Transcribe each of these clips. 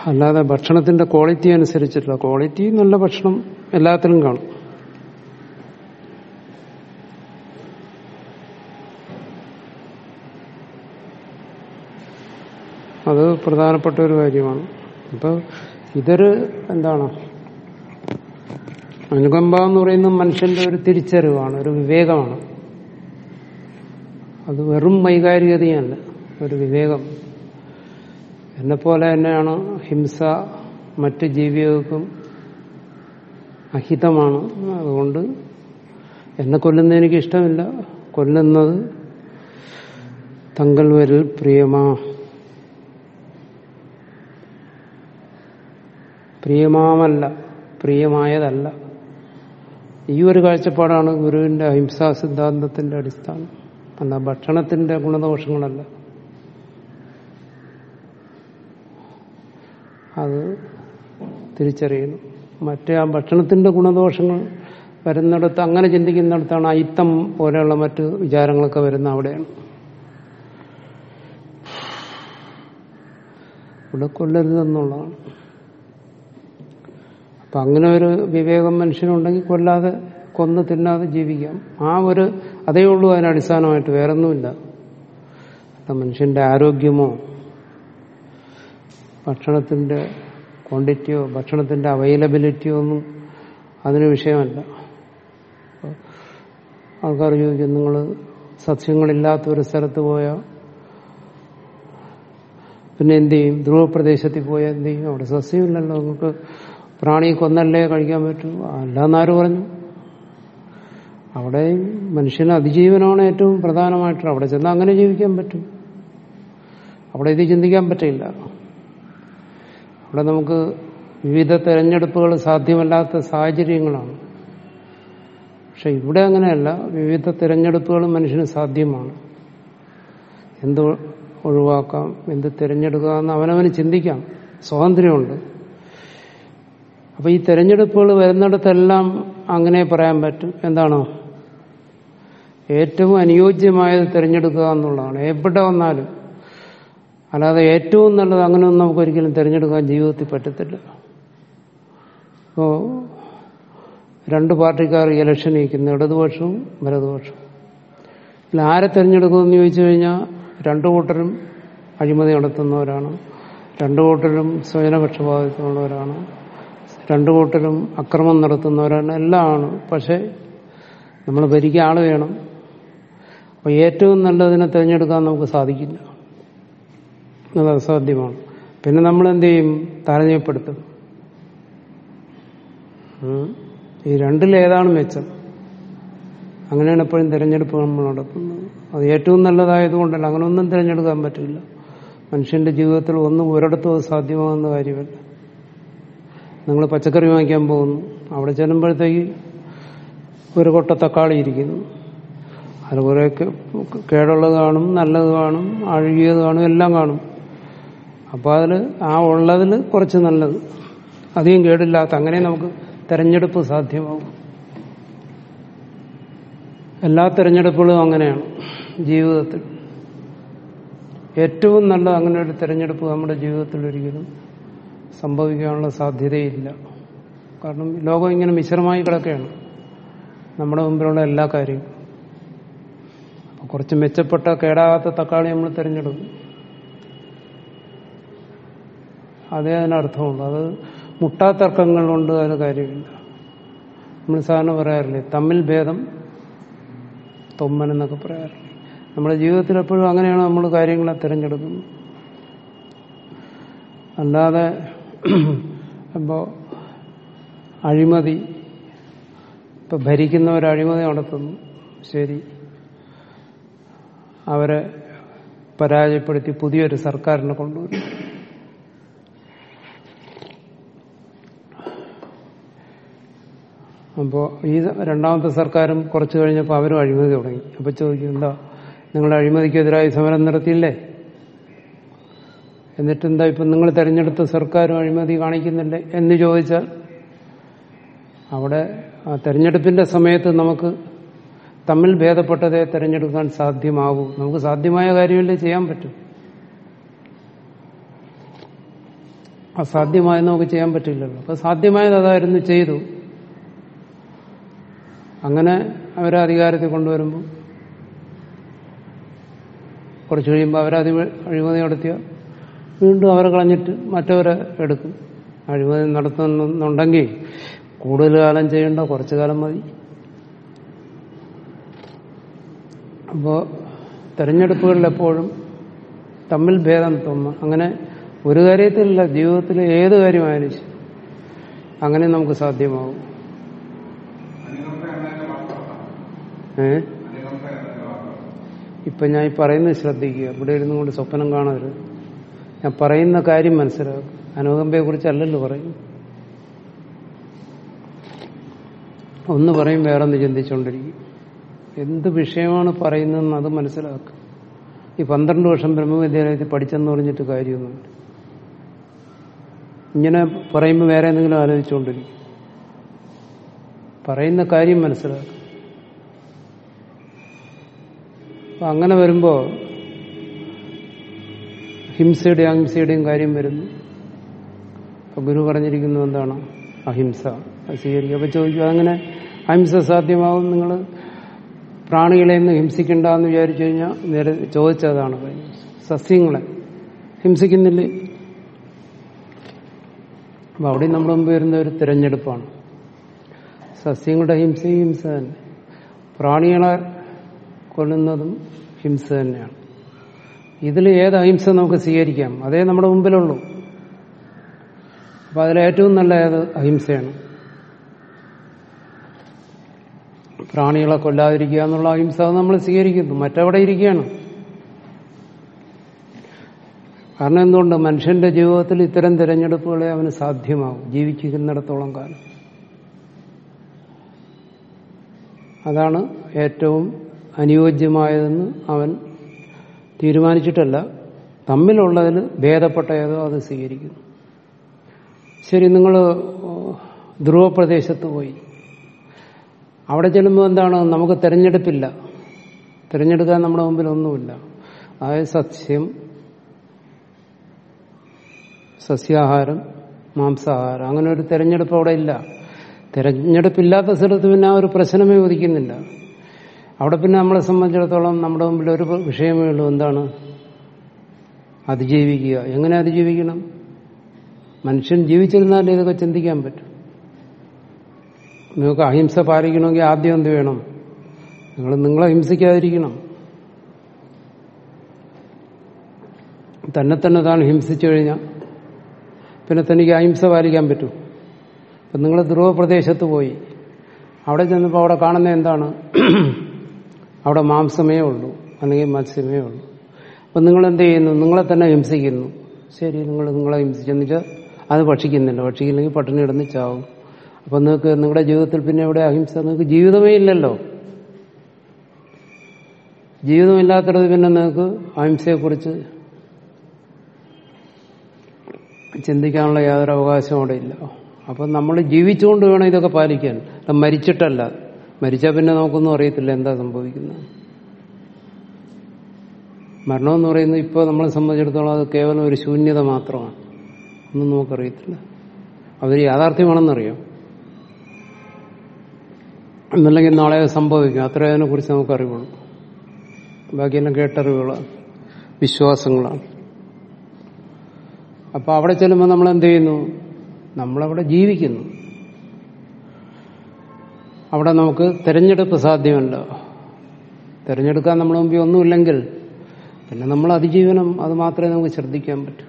അല്ലാതെ ഭക്ഷണത്തിന്റെ ക്വാളിറ്റി അനുസരിച്ചിട്ടുള്ള ക്വാളിറ്റി നല്ല ഭക്ഷണം എല്ലാത്തിലും കാണും അത് പ്രധാനപ്പെട്ട ഒരു കാര്യമാണ് അപ്പൊ ഇതൊരു എന്താണ് അനുകമ്പ എന്ന് പറയുന്നത് മനുഷ്യന്റെ ഒരു തിരിച്ചറിവാണ് ഒരു വിവേകമാണ് അത് വെറും വൈകാരികതയല്ല ഒരു വിവേകം എന്നെപ്പോലെ തന്നെയാണ് ഹിംസ മറ്റ് ജീവികൾക്കും അഹിതമാണ് അതുകൊണ്ട് എന്നെ കൊല്ലുന്ന എനിക്ക് ഇഷ്ടമില്ല കൊല്ലുന്നത് തങ്കൽ വരിൽ പ്രിയമാ പ്രിയമാമല്ല പ്രിയമായതല്ല ഈ ഒരു കാഴ്ചപ്പാടാണ് ഗുരുവിന്റെ അഹിംസാ സിദ്ധാന്തത്തിന്റെ അടിസ്ഥാനം അല്ല ഭക്ഷണത്തിന്റെ ഗുണദോഷങ്ങളല്ല അത് തിരിച്ചറിയുന്നു മറ്റേ ആ ഭക്ഷണത്തിന്റെ ഗുണദോഷങ്ങൾ വരുന്നിടത്ത് അങ്ങനെ ചിന്തിക്കുന്നിടത്താണ് അയിത്തം പോലെയുള്ള മറ്റ് വിചാരങ്ങളൊക്കെ വരുന്ന അവിടെയാണ് ഇവിടെ കൊല്ലരുതെന്നുള്ളതാണ് അപ്പൊ അങ്ങനെ ഒരു വിവേകം മനുഷ്യനുണ്ടെങ്കിൽ കൊല്ലാതെ കൊന്ന് തിന്നാതെ ജീവിക്കാം ആ ഒരു അതേ ഉള്ളൂ അതിന് അടിസ്ഥാനമായിട്ട് വേറൊന്നുമില്ല അല്ല മനുഷ്യന്റെ ആരോഗ്യമോ ഭക്ഷണത്തിന്റെ ക്വാണ്ടിറ്റിയോ ഭക്ഷണത്തിന്റെ അവൈലബിലിറ്റിയോ ഒന്നും അതിന് വിഷയമല്ല ആൾക്കാർ ചോദിക്കും നിങ്ങൾ സസ്യങ്ങളില്ലാത്ത ഒരു സ്ഥലത്ത് പോയാൽ പിന്നെ എന്ത് ചെയ്യും ധ്രുവപ്രദേശത്തിൽ പോയാൽ എന്ത് ചെയ്യും അവിടെ സസ്യമില്ലല്ലോ നമുക്ക് പ്രാണി കൊന്നല്ലേ കഴിക്കാൻ പറ്റൂ അല്ലാന്നാര് പറഞ്ഞു അവിടെ മനുഷ്യന് അതിജീവനമാണ് ഏറ്റവും പ്രധാനമായിട്ടുള്ളത് അവിടെ ചെന്നാൽ അങ്ങനെ ജീവിക്കാൻ പറ്റും അവിടെ ഇത് ചിന്തിക്കാൻ പറ്റില്ല അവിടെ നമുക്ക് വിവിധ തെരഞ്ഞെടുപ്പുകൾ സാധ്യമല്ലാത്ത സാഹചര്യങ്ങളാണ് പക്ഷെ ഇവിടെ അങ്ങനെയല്ല വിവിധ തിരഞ്ഞെടുപ്പുകൾ മനുഷ്യന് സാധ്യമാണ് എന്ത് ഒഴിവാക്കാം എന്ത് തിരഞ്ഞെടുക്കുക എന്ന് അവനവന് ചിന്തിക്കാം സ്വാതന്ത്ര്യമുണ്ട് അപ്പൊ ഈ തെരഞ്ഞെടുപ്പുകൾ വരുന്നിടത്തെല്ലാം അങ്ങനെ പറയാൻ പറ്റും എന്താണോ ഏറ്റവും അനുയോജ്യമായത് തിരഞ്ഞെടുക്കുക എന്നുള്ളതാണ് എവിടെ വന്നാലും അല്ലാതെ ഏറ്റവും നല്ലത് അങ്ങനെയൊന്നും നമുക്ക് ഒരിക്കലും തിരഞ്ഞെടുക്കാൻ ജീവിതത്തിൽ പറ്റത്തില്ല ഇപ്പോ രണ്ട് പാർട്ടിക്കാർ ഇലക്ഷൻ നയിക്കുന്നു ഇടതുപക്ഷവും വലതുപക്ഷവും ഇതിൽ ആരെ തിരഞ്ഞെടുക്കുമെന്ന് ചോദിച്ചു കഴിഞ്ഞാൽ രണ്ടു കൂട്ടരും അഴിമതി നടത്തുന്നവരാണ് രണ്ടു കൂട്ടരും സ്വജനപക്ഷപാതിത്വമുള്ളവരാണ് രണ്ടു കൂട്ടരും അക്രമം നടത്തുന്നവരാണ് എല്ലാമാണ് പക്ഷെ നമ്മൾ ഭരിക്കാൻ ആള് വേണം അപ്പൊ ഏറ്റവും നല്ലതിനെ തിരഞ്ഞെടുക്കാൻ നമുക്ക് സാധിക്കില്ല അത് അസാധ്യമാണ് പിന്നെ നമ്മൾ എന്ത് ചെയ്യും താരതമ്യപ്പെടുത്തും ഉം. ഈ രണ്ടിലേതാണ് മെച്ചം അങ്ങനെയാണ് എപ്പോഴും തിരഞ്ഞെടുപ്പ് നമ്മൾ നടത്തുന്നത് അത് ഏറ്റവും നല്ലതായതുകൊണ്ടല്ല അങ്ങനെ ഒന്നും തിരഞ്ഞെടുക്കാൻ പറ്റില്ല മനുഷ്യന്റെ ജീവിതത്തിൽ ഒന്നും ഒരിടത്തും അത് സാധ്യമാകുന്ന കാര്യമല്ല നിങ്ങൾ പച്ചക്കറി വാങ്ങിക്കാൻ പോകുന്നു അവിടെ ചെല്ലുമ്പോഴത്തേക്ക് ഒരു കൊട്ട തക്കാളി ഇരിക്കുന്നു അത് കുറെ കേടുള്ളത് കാണും നല്ലത് കാണും അഴുകിയത് കാണും എല്ലാം കാണും അപ്പോൾ അതിൽ ആ ഉള്ളതിൽ കുറച്ച് നല്ലത് അധികം കേടില്ലാത്ത അങ്ങനെ നമുക്ക് തെരഞ്ഞെടുപ്പ് സാധ്യമാകും എല്ലാ തെരഞ്ഞെടുപ്പുകളും അങ്ങനെയാണ് ജീവിതത്തിൽ ഏറ്റവും നല്ല അങ്ങനെ ഒരു തെരഞ്ഞെടുപ്പ് നമ്മുടെ ജീവിതത്തിൽ ഒരിക്കലും സംഭവിക്കാനുള്ള സാധ്യതയില്ല കാരണം ലോകം ഇങ്ങനെ മിശ്രമായി കിടക്കുകയാണ് നമ്മുടെ മുമ്പിലുള്ള എല്ലാ കാര്യങ്ങളും അപ്പൊ കുറച്ച് മെച്ചപ്പെട്ട കേടാകാത്ത തക്കാളി നമ്മൾ തിരഞ്ഞെടുക്കും അതേ അതിനർത്ഥമുള്ളൂ അത് മുട്ടാത്തർക്കങ്ങൾ കൊണ്ട് അതിന് കാര്യമില്ല നമ്മൾ സാധാരണ പറയാറില്ലേ തമ്മിൽ ഭേദം തൊമ്മൻ എന്നൊക്കെ പറയാറില്ലേ നമ്മുടെ ജീവിതത്തിൽ എപ്പോഴും അങ്ങനെയാണ് നമ്മൾ കാര്യങ്ങളെ തിരഞ്ഞെടുക്കുന്നത് അല്ലാതെ ഇപ്പോ അഴിമതി ഇപ്പൊ ഭരിക്കുന്നവർ അഴിമതി നടത്തുന്നു ശരി അവരെ പരാജയപ്പെടുത്തി പുതിയൊരു സർക്കാരിനെ കൊണ്ടുവരും അപ്പോൾ ഈ രണ്ടാമത്തെ സർക്കാരും കുറച്ചു കഴിഞ്ഞപ്പോൾ അവരും അഴിമതി തുടങ്ങി അപ്പൊ ചോദിക്കും എന്താ നിങ്ങൾ അഴിമതിക്കെതിരായി സമരം നടത്തിയില്ലേ എന്നിട്ടെന്താ ഇപ്പം നിങ്ങൾ തെരഞ്ഞെടുത്ത സർക്കാരും അഴിമതി കാണിക്കുന്നില്ലേ എന്ന് ചോദിച്ചാൽ അവിടെ ആ തെരഞ്ഞെടുപ്പിന്റെ സമയത്ത് നമുക്ക് തമ്മിൽ ഭേദപ്പെട്ടതേ തെരഞ്ഞെടുക്കാൻ സാധ്യമാകൂ നമുക്ക് സാധ്യമായ കാര്യമല്ലേ ചെയ്യാൻ പറ്റും അസാധ്യമായത് നമുക്ക് ചെയ്യാൻ പറ്റില്ലല്ലോ അപ്പൊ സാധ്യമായത് അതായിരുന്നു ചെയ്തു അങ്ങനെ അവരെ അധികാരത്തിൽ കൊണ്ടുവരുമ്പോൾ കുറച്ച് കഴിയുമ്പോൾ അവരത് അഴിമതി നടത്തിയ വീണ്ടും അവരെ കളഞ്ഞിട്ട് മറ്റവരെ എടുക്കും അഴിമതി നടത്തുന്നുണ്ടെങ്കിൽ കൂടുതൽ കാലം ചെയ്യേണ്ട കുറച്ചു കാലം മതി അപ്പോൾ തെരഞ്ഞെടുപ്പുകളിൽ എപ്പോഴും തമ്മിൽ ഭേദം തോന്നും അങ്ങനെ ഒരു കാര്യത്തിലല്ല ജീവിതത്തിൽ ഏത് കാര്യമായാലും ശരി അങ്ങനെ നമുക്ക് സാധ്യമാവും ഏ ഇപ്പൊ ഞാൻ ഈ പറയുന്നത് ശ്രദ്ധിക്കുക ഇവിടെ ഇരുന്നു കൊണ്ട് സ്വപ്നം കാണരുത് ഞാൻ പറയുന്ന കാര്യം മനസ്സിലാക്കും അനുകമ്പയെ കുറിച്ചല്ലല്ലോ പറയും ഒന്ന് പറയും വേറൊന്ന് ചിന്തിച്ചുകൊണ്ടിരിക്കും എന്ത് വിഷയമാണ് പറയുന്നതെന്ന് അത് മനസ്സിലാക്കുക ഈ പന്ത്രണ്ട് വർഷം ബ്രഹ്മവിദ്യാലയത്തിൽ പഠിച്ചെന്ന് പറഞ്ഞിട്ട് കാര്യമൊന്നുമില്ല ഇങ്ങനെ പറയുമ്പോൾ വേറെ എന്തെങ്കിലും ആലോചിച്ചുകൊണ്ടിരിക്കും പറയുന്ന കാര്യം മനസ്സിലാക്കുക അപ്പൊ അങ്ങനെ വരുമ്പോ ഹിംസയുടെയും അഹിംസയുടെയും കാര്യം വരുന്നു അപ്പൊ ഗുരു പറഞ്ഞിരിക്കുന്നു എന്താണ് അഹിംസ അത് സ്വീകരിക്കുക അപ്പൊ ചോദിക്കുക അങ്ങനെ അഹിംസ സാധ്യമാവും നിങ്ങൾ പ്രാണികളെ ഒന്നും ഹിംസിക്കണ്ട എന്ന് വിചാരിച്ചു കഴിഞ്ഞാൽ നേരെ ചോദിച്ചതാണ് കഴിഞ്ഞ സസ്യങ്ങളെ ഹിംസിക്കുന്നില്ലേ അപ്പൊ അവിടെ നമ്മുടെ മുമ്പ് വരുന്ന ഒരു തിരഞ്ഞെടുപ്പാണ് സസ്യങ്ങളുടെ ഹിംസയും ഹിംസ തന്നെ പ്രാണികളെ കൊല്ലുന്നതും ഹിംസ തന്നെയാണ് ഇതിൽ ഏത് അഹിംസ നമുക്ക് സ്വീകരിക്കാം അതേ നമ്മുടെ മുമ്പിലുള്ളൂ അപ്പൊ അതിലേറ്റവും നല്ല ഏത് അഹിംസയാണ് പ്രാണികളെ കൊല്ലാതിരിക്കുക എന്നുള്ള അഹിംസ അത് നമ്മൾ സ്വീകരിക്കുന്നു മറ്റവിടെ ഇരിക്കുകയാണ് കാരണം എന്തുകൊണ്ട് മനുഷ്യന്റെ ജീവിതത്തിൽ ഇത്തരം തിരഞ്ഞെടുപ്പുകളെ അവന് സാധ്യമാവും ജീവിച്ചിരുന്നിടത്തോളം കാലം അതാണ് ഏറ്റവും അനുയോജ്യമായതെന്ന് അവൻ തീരുമാനിച്ചിട്ടല്ല തമ്മിലുള്ളതിൽ ഭേദപ്പെട്ട ഏതോ അത് സ്വീകരിക്കുന്നു ശരി നിങ്ങൾ ധ്രുവപ്രദേശത്ത് പോയി അവിടെ ചെല്ലുമ്പോൾ എന്താണ് നമുക്ക് തിരഞ്ഞെടുപ്പില്ല തിരഞ്ഞെടുക്കാൻ നമ്മുടെ മുമ്പിൽ ഒന്നുമില്ല അതായത് സസ്യം സസ്യാഹാരം മാംസാഹാരം അങ്ങനെ ഒരു തിരഞ്ഞെടുപ്പ് അവിടെ ഇല്ല തിരഞ്ഞെടുപ്പില്ലാത്ത സ്ഥലത്ത് പിന്നെ ആ ഒരു പ്രശ്നമേ ഉദിക്കുന്നില്ല അവിടെ പിന്നെ നമ്മളെ സംബന്ധിച്ചിടത്തോളം നമ്മുടെ മുമ്പിൽ ഒരു വിഷയമേ ഉള്ളൂ എന്താണ് അതിജീവിക്കുക എങ്ങനെ അതിജീവിക്കണം മനുഷ്യൻ ജീവിച്ചിരുന്നാലേ ഇതൊക്കെ ചിന്തിക്കാൻ പറ്റും നിങ്ങൾക്ക് അഹിംസ പാലിക്കണമെങ്കിൽ ആദ്യം എന്ത് വേണം നിങ്ങൾ നിങ്ങളെ ഹിംസിക്കാതിരിക്കണം തന്നെ തന്നെ താൻ ഹിംസിച്ചു കഴിഞ്ഞാൽ പിന്നെ തനിക്ക് അഹിംസ പാലിക്കാൻ പറ്റും അപ്പം നിങ്ങൾ ധ്രുവപ്രദേശത്ത് പോയി അവിടെ ചെന്നപ്പോൾ അവിടെ കാണുന്ന എന്താണ് അവിടെ മാംസമേ ഉള്ളൂ അല്ലെങ്കിൽ മത്സ്യമേ ഉള്ളൂ അപ്പം നിങ്ങൾ എന്ത് ചെയ്യുന്നു നിങ്ങളെ തന്നെ ഹിംസിക്കുന്നു ശരി നിങ്ങൾ നിങ്ങളെ ഹിംസിച്ചെന്ന് വെച്ചാൽ അത് ഭക്ഷിക്കുന്നില്ല ഭക്ഷിക്കില്ലെങ്കിൽ പട്ടിണി കിടന്ന് ചാവും അപ്പം നിങ്ങൾക്ക് നിങ്ങളുടെ ജീവിതത്തിൽ പിന്നെ എവിടെ അഹിംസ നിങ്ങൾക്ക് ജീവിതമേ ഇല്ലല്ലോ ജീവിതമില്ലാത്തത് പിന്നെ നിങ്ങൾക്ക് അഹിംസയെക്കുറിച്ച് ചിന്തിക്കാനുള്ള യാതൊരു അവകാശവും അവിടെ ഇല്ല അപ്പം നമ്മൾ ജീവിച്ചുകൊണ്ട് വേണം ഇതൊക്കെ പാലിക്കാൻ മരിച്ചിട്ടല്ല മരിച്ചാൽ പിന്നെ നമുക്കൊന്നും അറിയത്തില്ല എന്താ സംഭവിക്കുന്നത് മരണമെന്ന് പറയുന്നത് ഇപ്പോൾ നമ്മളെ സംബന്ധിച്ചിടത്തോളം അത് കേവലം ഒരു ശൂന്യത മാത്രമാണ് ഒന്നും നമുക്കറിയത്തില്ല അതൊരു യാഥാർത്ഥ്യമാണെന്നറിയാം എന്നല്ലെങ്കിൽ നാളെ അത് സംഭവിക്കും അത്ര അതിനെക്കുറിച്ച് നമുക്ക് അറിവുള്ളൂ ബാക്കിയെല്ലാം കേട്ടറിവുകളാണ് വിശ്വാസങ്ങളാണ് അപ്പൊ അവിടെ ചെല്ലുമ്പോൾ നമ്മൾ എന്ത് ചെയ്യുന്നു നമ്മളവിടെ ജീവിക്കുന്നു അവിടെ നമുക്ക് തിരഞ്ഞെടുപ്പ് സാധ്യമല്ല തിരഞ്ഞെടുക്കാൻ നമ്മുടെ മുമ്പിൽ ഒന്നുമില്ലെങ്കിൽ പിന്നെ നമ്മൾ അതിജീവനം അത് മാത്രമേ നമുക്ക് ശ്രദ്ധിക്കാൻ പറ്റൂ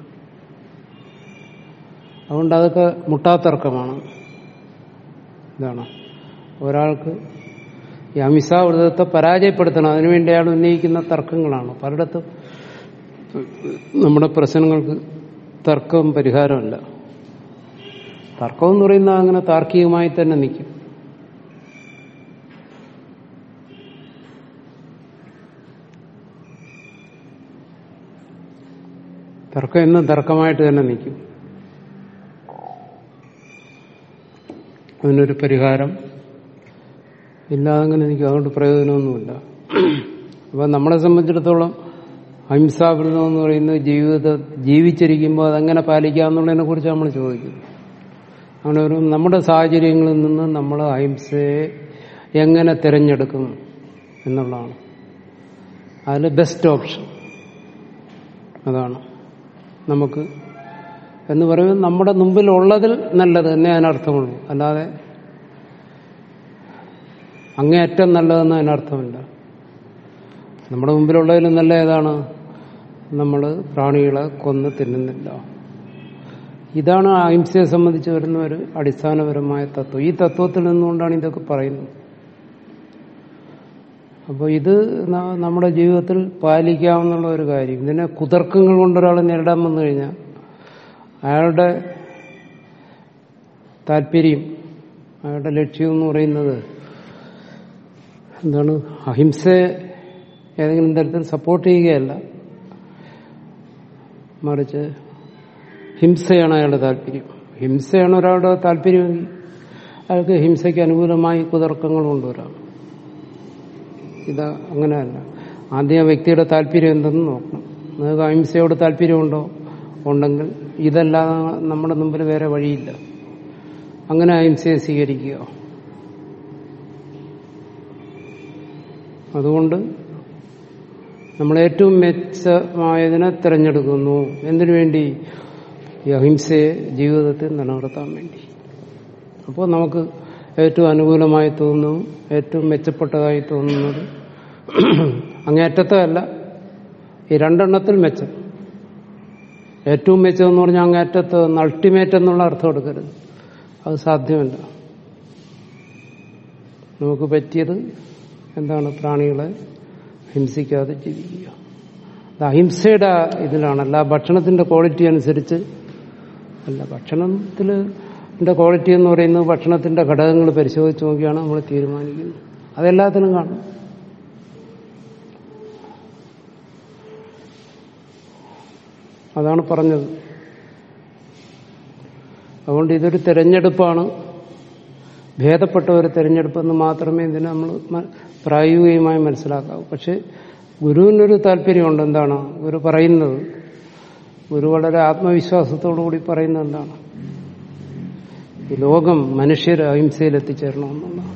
അതുകൊണ്ട് അതൊക്കെ മുട്ടാത്തർക്കമാണ് ഇതാണ് ഒരാൾക്ക് ഈ അമിസാവൃതത്തെ പരാജയപ്പെടുത്തണം അതിനുവേണ്ടി അയാൾ ഉന്നയിക്കുന്ന തർക്കങ്ങളാണ് പലയിടത്തും നമ്മുടെ പ്രശ്നങ്ങൾക്ക് തർക്കം പരിഹാരമല്ല തർക്കം എന്ന് പറയുന്നത് അങ്ങനെ താർക്കികമായി തന്നെ നിൽക്കും തർക്കം എന്നും തർക്കമായിട്ട് തന്നെ നിൽക്കും അതിനൊരു പരിഹാരം ഇല്ലാതെ അങ്ങനെ നിൽക്കും അതുകൊണ്ട് പ്രയോജനമൊന്നുമില്ല അപ്പം നമ്മളെ സംബന്ധിച്ചിടത്തോളം അഹിംസാവൃതം എന്ന് പറയുന്നത് ജീവിത ജീവിച്ചിരിക്കുമ്പോൾ അതെങ്ങനെ പാലിക്കാമെന്നുള്ളതിനെ കുറിച്ച് നമ്മൾ ചോദിക്കുന്നു അങ്ങനെ ഒരു നമ്മുടെ സാഹചര്യങ്ങളിൽ നിന്ന് നമ്മൾ അഹിംസയെ എങ്ങനെ തിരഞ്ഞെടുക്കും എന്നുള്ളതാണ് അതിൽ ബെസ്റ്റ് ഓപ്ഷൻ അതാണ് നമുക്ക് എന്ന് പറയുന്നത് നമ്മുടെ മുമ്പിൽ ഉള്ളതിൽ നല്ലത് എന്നേ അതിനർത്ഥമുള്ളൂ അല്ലാതെ അങ്ങേയറ്റം നല്ലതെന്ന് അതിനർത്ഥമില്ല നമ്മുടെ മുമ്പിലുള്ളതിൽ നല്ല ഏതാണ് നമ്മൾ പ്രാണികളെ കൊന്ന് തിന്നുന്നില്ല ഇതാണ് അഹിംസയെ സംബന്ധിച്ച് വരുന്ന ഒരു അടിസ്ഥാനപരമായ തത്വം ഈ തത്വത്തിൽ നിന്നുകൊണ്ടാണ് ഇതൊക്കെ പറയുന്നത് അപ്പോൾ ഇത് ന- നമ്മുടെ ജീവിതത്തിൽ പാലിക്കാവുന്ന ഒരു കാര്യം ഇതിനെ കുതർക്കങ്ങൾ കൊണ്ട് ഒരാൾ നേരിടാൻ വന്നു കഴിഞ്ഞാൽ അയാളുടെ താല്പര്യം അയാളുടെ ലക്ഷ്യം എന്ന് പറയുന്നത് എന്താണ് അഹിംസയെ ഏതെങ്കിലും തരത്തിൽ സപ്പോർട്ട് ചെയ്യുകയല്ല മറിച്ച് ഹിംസയാണ് അയാളുടെ താല്പര്യം ഹിംസയാണ് ഒരാളുടെ താല്പര്യമെങ്കിൽ അയാൾക്ക് ഹിംസയ്ക്ക് അനുകൂലമായി കുതർക്കങ്ങൾ കൊണ്ടുവരാം ഇത് അങ്ങനെയല്ല ആദ്യം ആ വ്യക്തിയുടെ താല്പര്യം എന്തെന്ന് നോക്കണം നിങ്ങൾക്ക് അഹിംസയോട് താല്പര്യമുണ്ടോ ഉണ്ടെങ്കിൽ ഇതല്ലാതെ നമ്മുടെ മുമ്പിൽ വേറെ വഴിയില്ല അങ്ങനെ അഹിംസയെ സ്വീകരിക്കുക അതുകൊണ്ട് നമ്മൾ ഏറ്റവും മെച്ചമായതിനെ തിരഞ്ഞെടുക്കുന്നു എന്തിനു വേണ്ടി ഈ അഹിംസയെ ജീവിതത്തിൽ നിലനിർത്താൻ വേണ്ടി അപ്പോൾ നമുക്ക് ഏറ്റവും അനുകൂലമായി തോന്നുന്നു ഏറ്റവും മെച്ചപ്പെട്ടതായി തോന്നുന്നത് അങ്ങേറ്റത്തല്ല ഈ രണ്ടെണ്ണത്തിൽ മെച്ചം ഏറ്റവും മെച്ചം എന്ന് പറഞ്ഞാൽ അങ്ങേറ്റത്ത് അൾട്ടിമേറ്റ് എന്നുള്ള അർത്ഥം എടുക്കരുത് അത് സാധ്യമല്ല നമുക്ക് പറ്റിയത് എന്താണ് പ്രാണികളെ ഹിംസിക്കാതെ ജീവിക്കുക അത് അഹിംസയുടെ ഇതിലാണ് അല്ല ഭക്ഷണത്തിന്റെ ക്വാളിറ്റി അനുസരിച്ച് അല്ല ഭക്ഷണത്തിൽ ക്വാളിറ്റി എന്ന് പറയുന്നത് ഭക്ഷണത്തിന്റെ ഘടകങ്ങൾ പരിശോധിച്ച് നോക്കിയാണ് നമ്മൾ തീരുമാനിക്കുന്നത് അതെല്ലാത്തിനും കാണും അതാണ് പറഞ്ഞത് അതുകൊണ്ട് ഇതൊരു തെരഞ്ഞെടുപ്പാണ് ഭേദപ്പെട്ട ഒരു തെരഞ്ഞെടുപ്പെന്ന് മാത്രമേ ഇതിനെ നമ്മൾ മ- പ്രായോഗികമായി മനസ്സിലാക്കാവൂ പക്ഷെ ഗുരുവിനൊരു താല്പര്യമുണ്ട് എന്താണ് ഗുരു പറയുന്നത് ഗുരു വളരെ ആത്മവിശ്വാസത്തോടു കൂടി പറയുന്നത് എന്താണ് ഈ ലോകം മനുഷ്യർ അഹിംസയിൽ എത്തിച്ചേരണമെന്നുള്ളതാണ്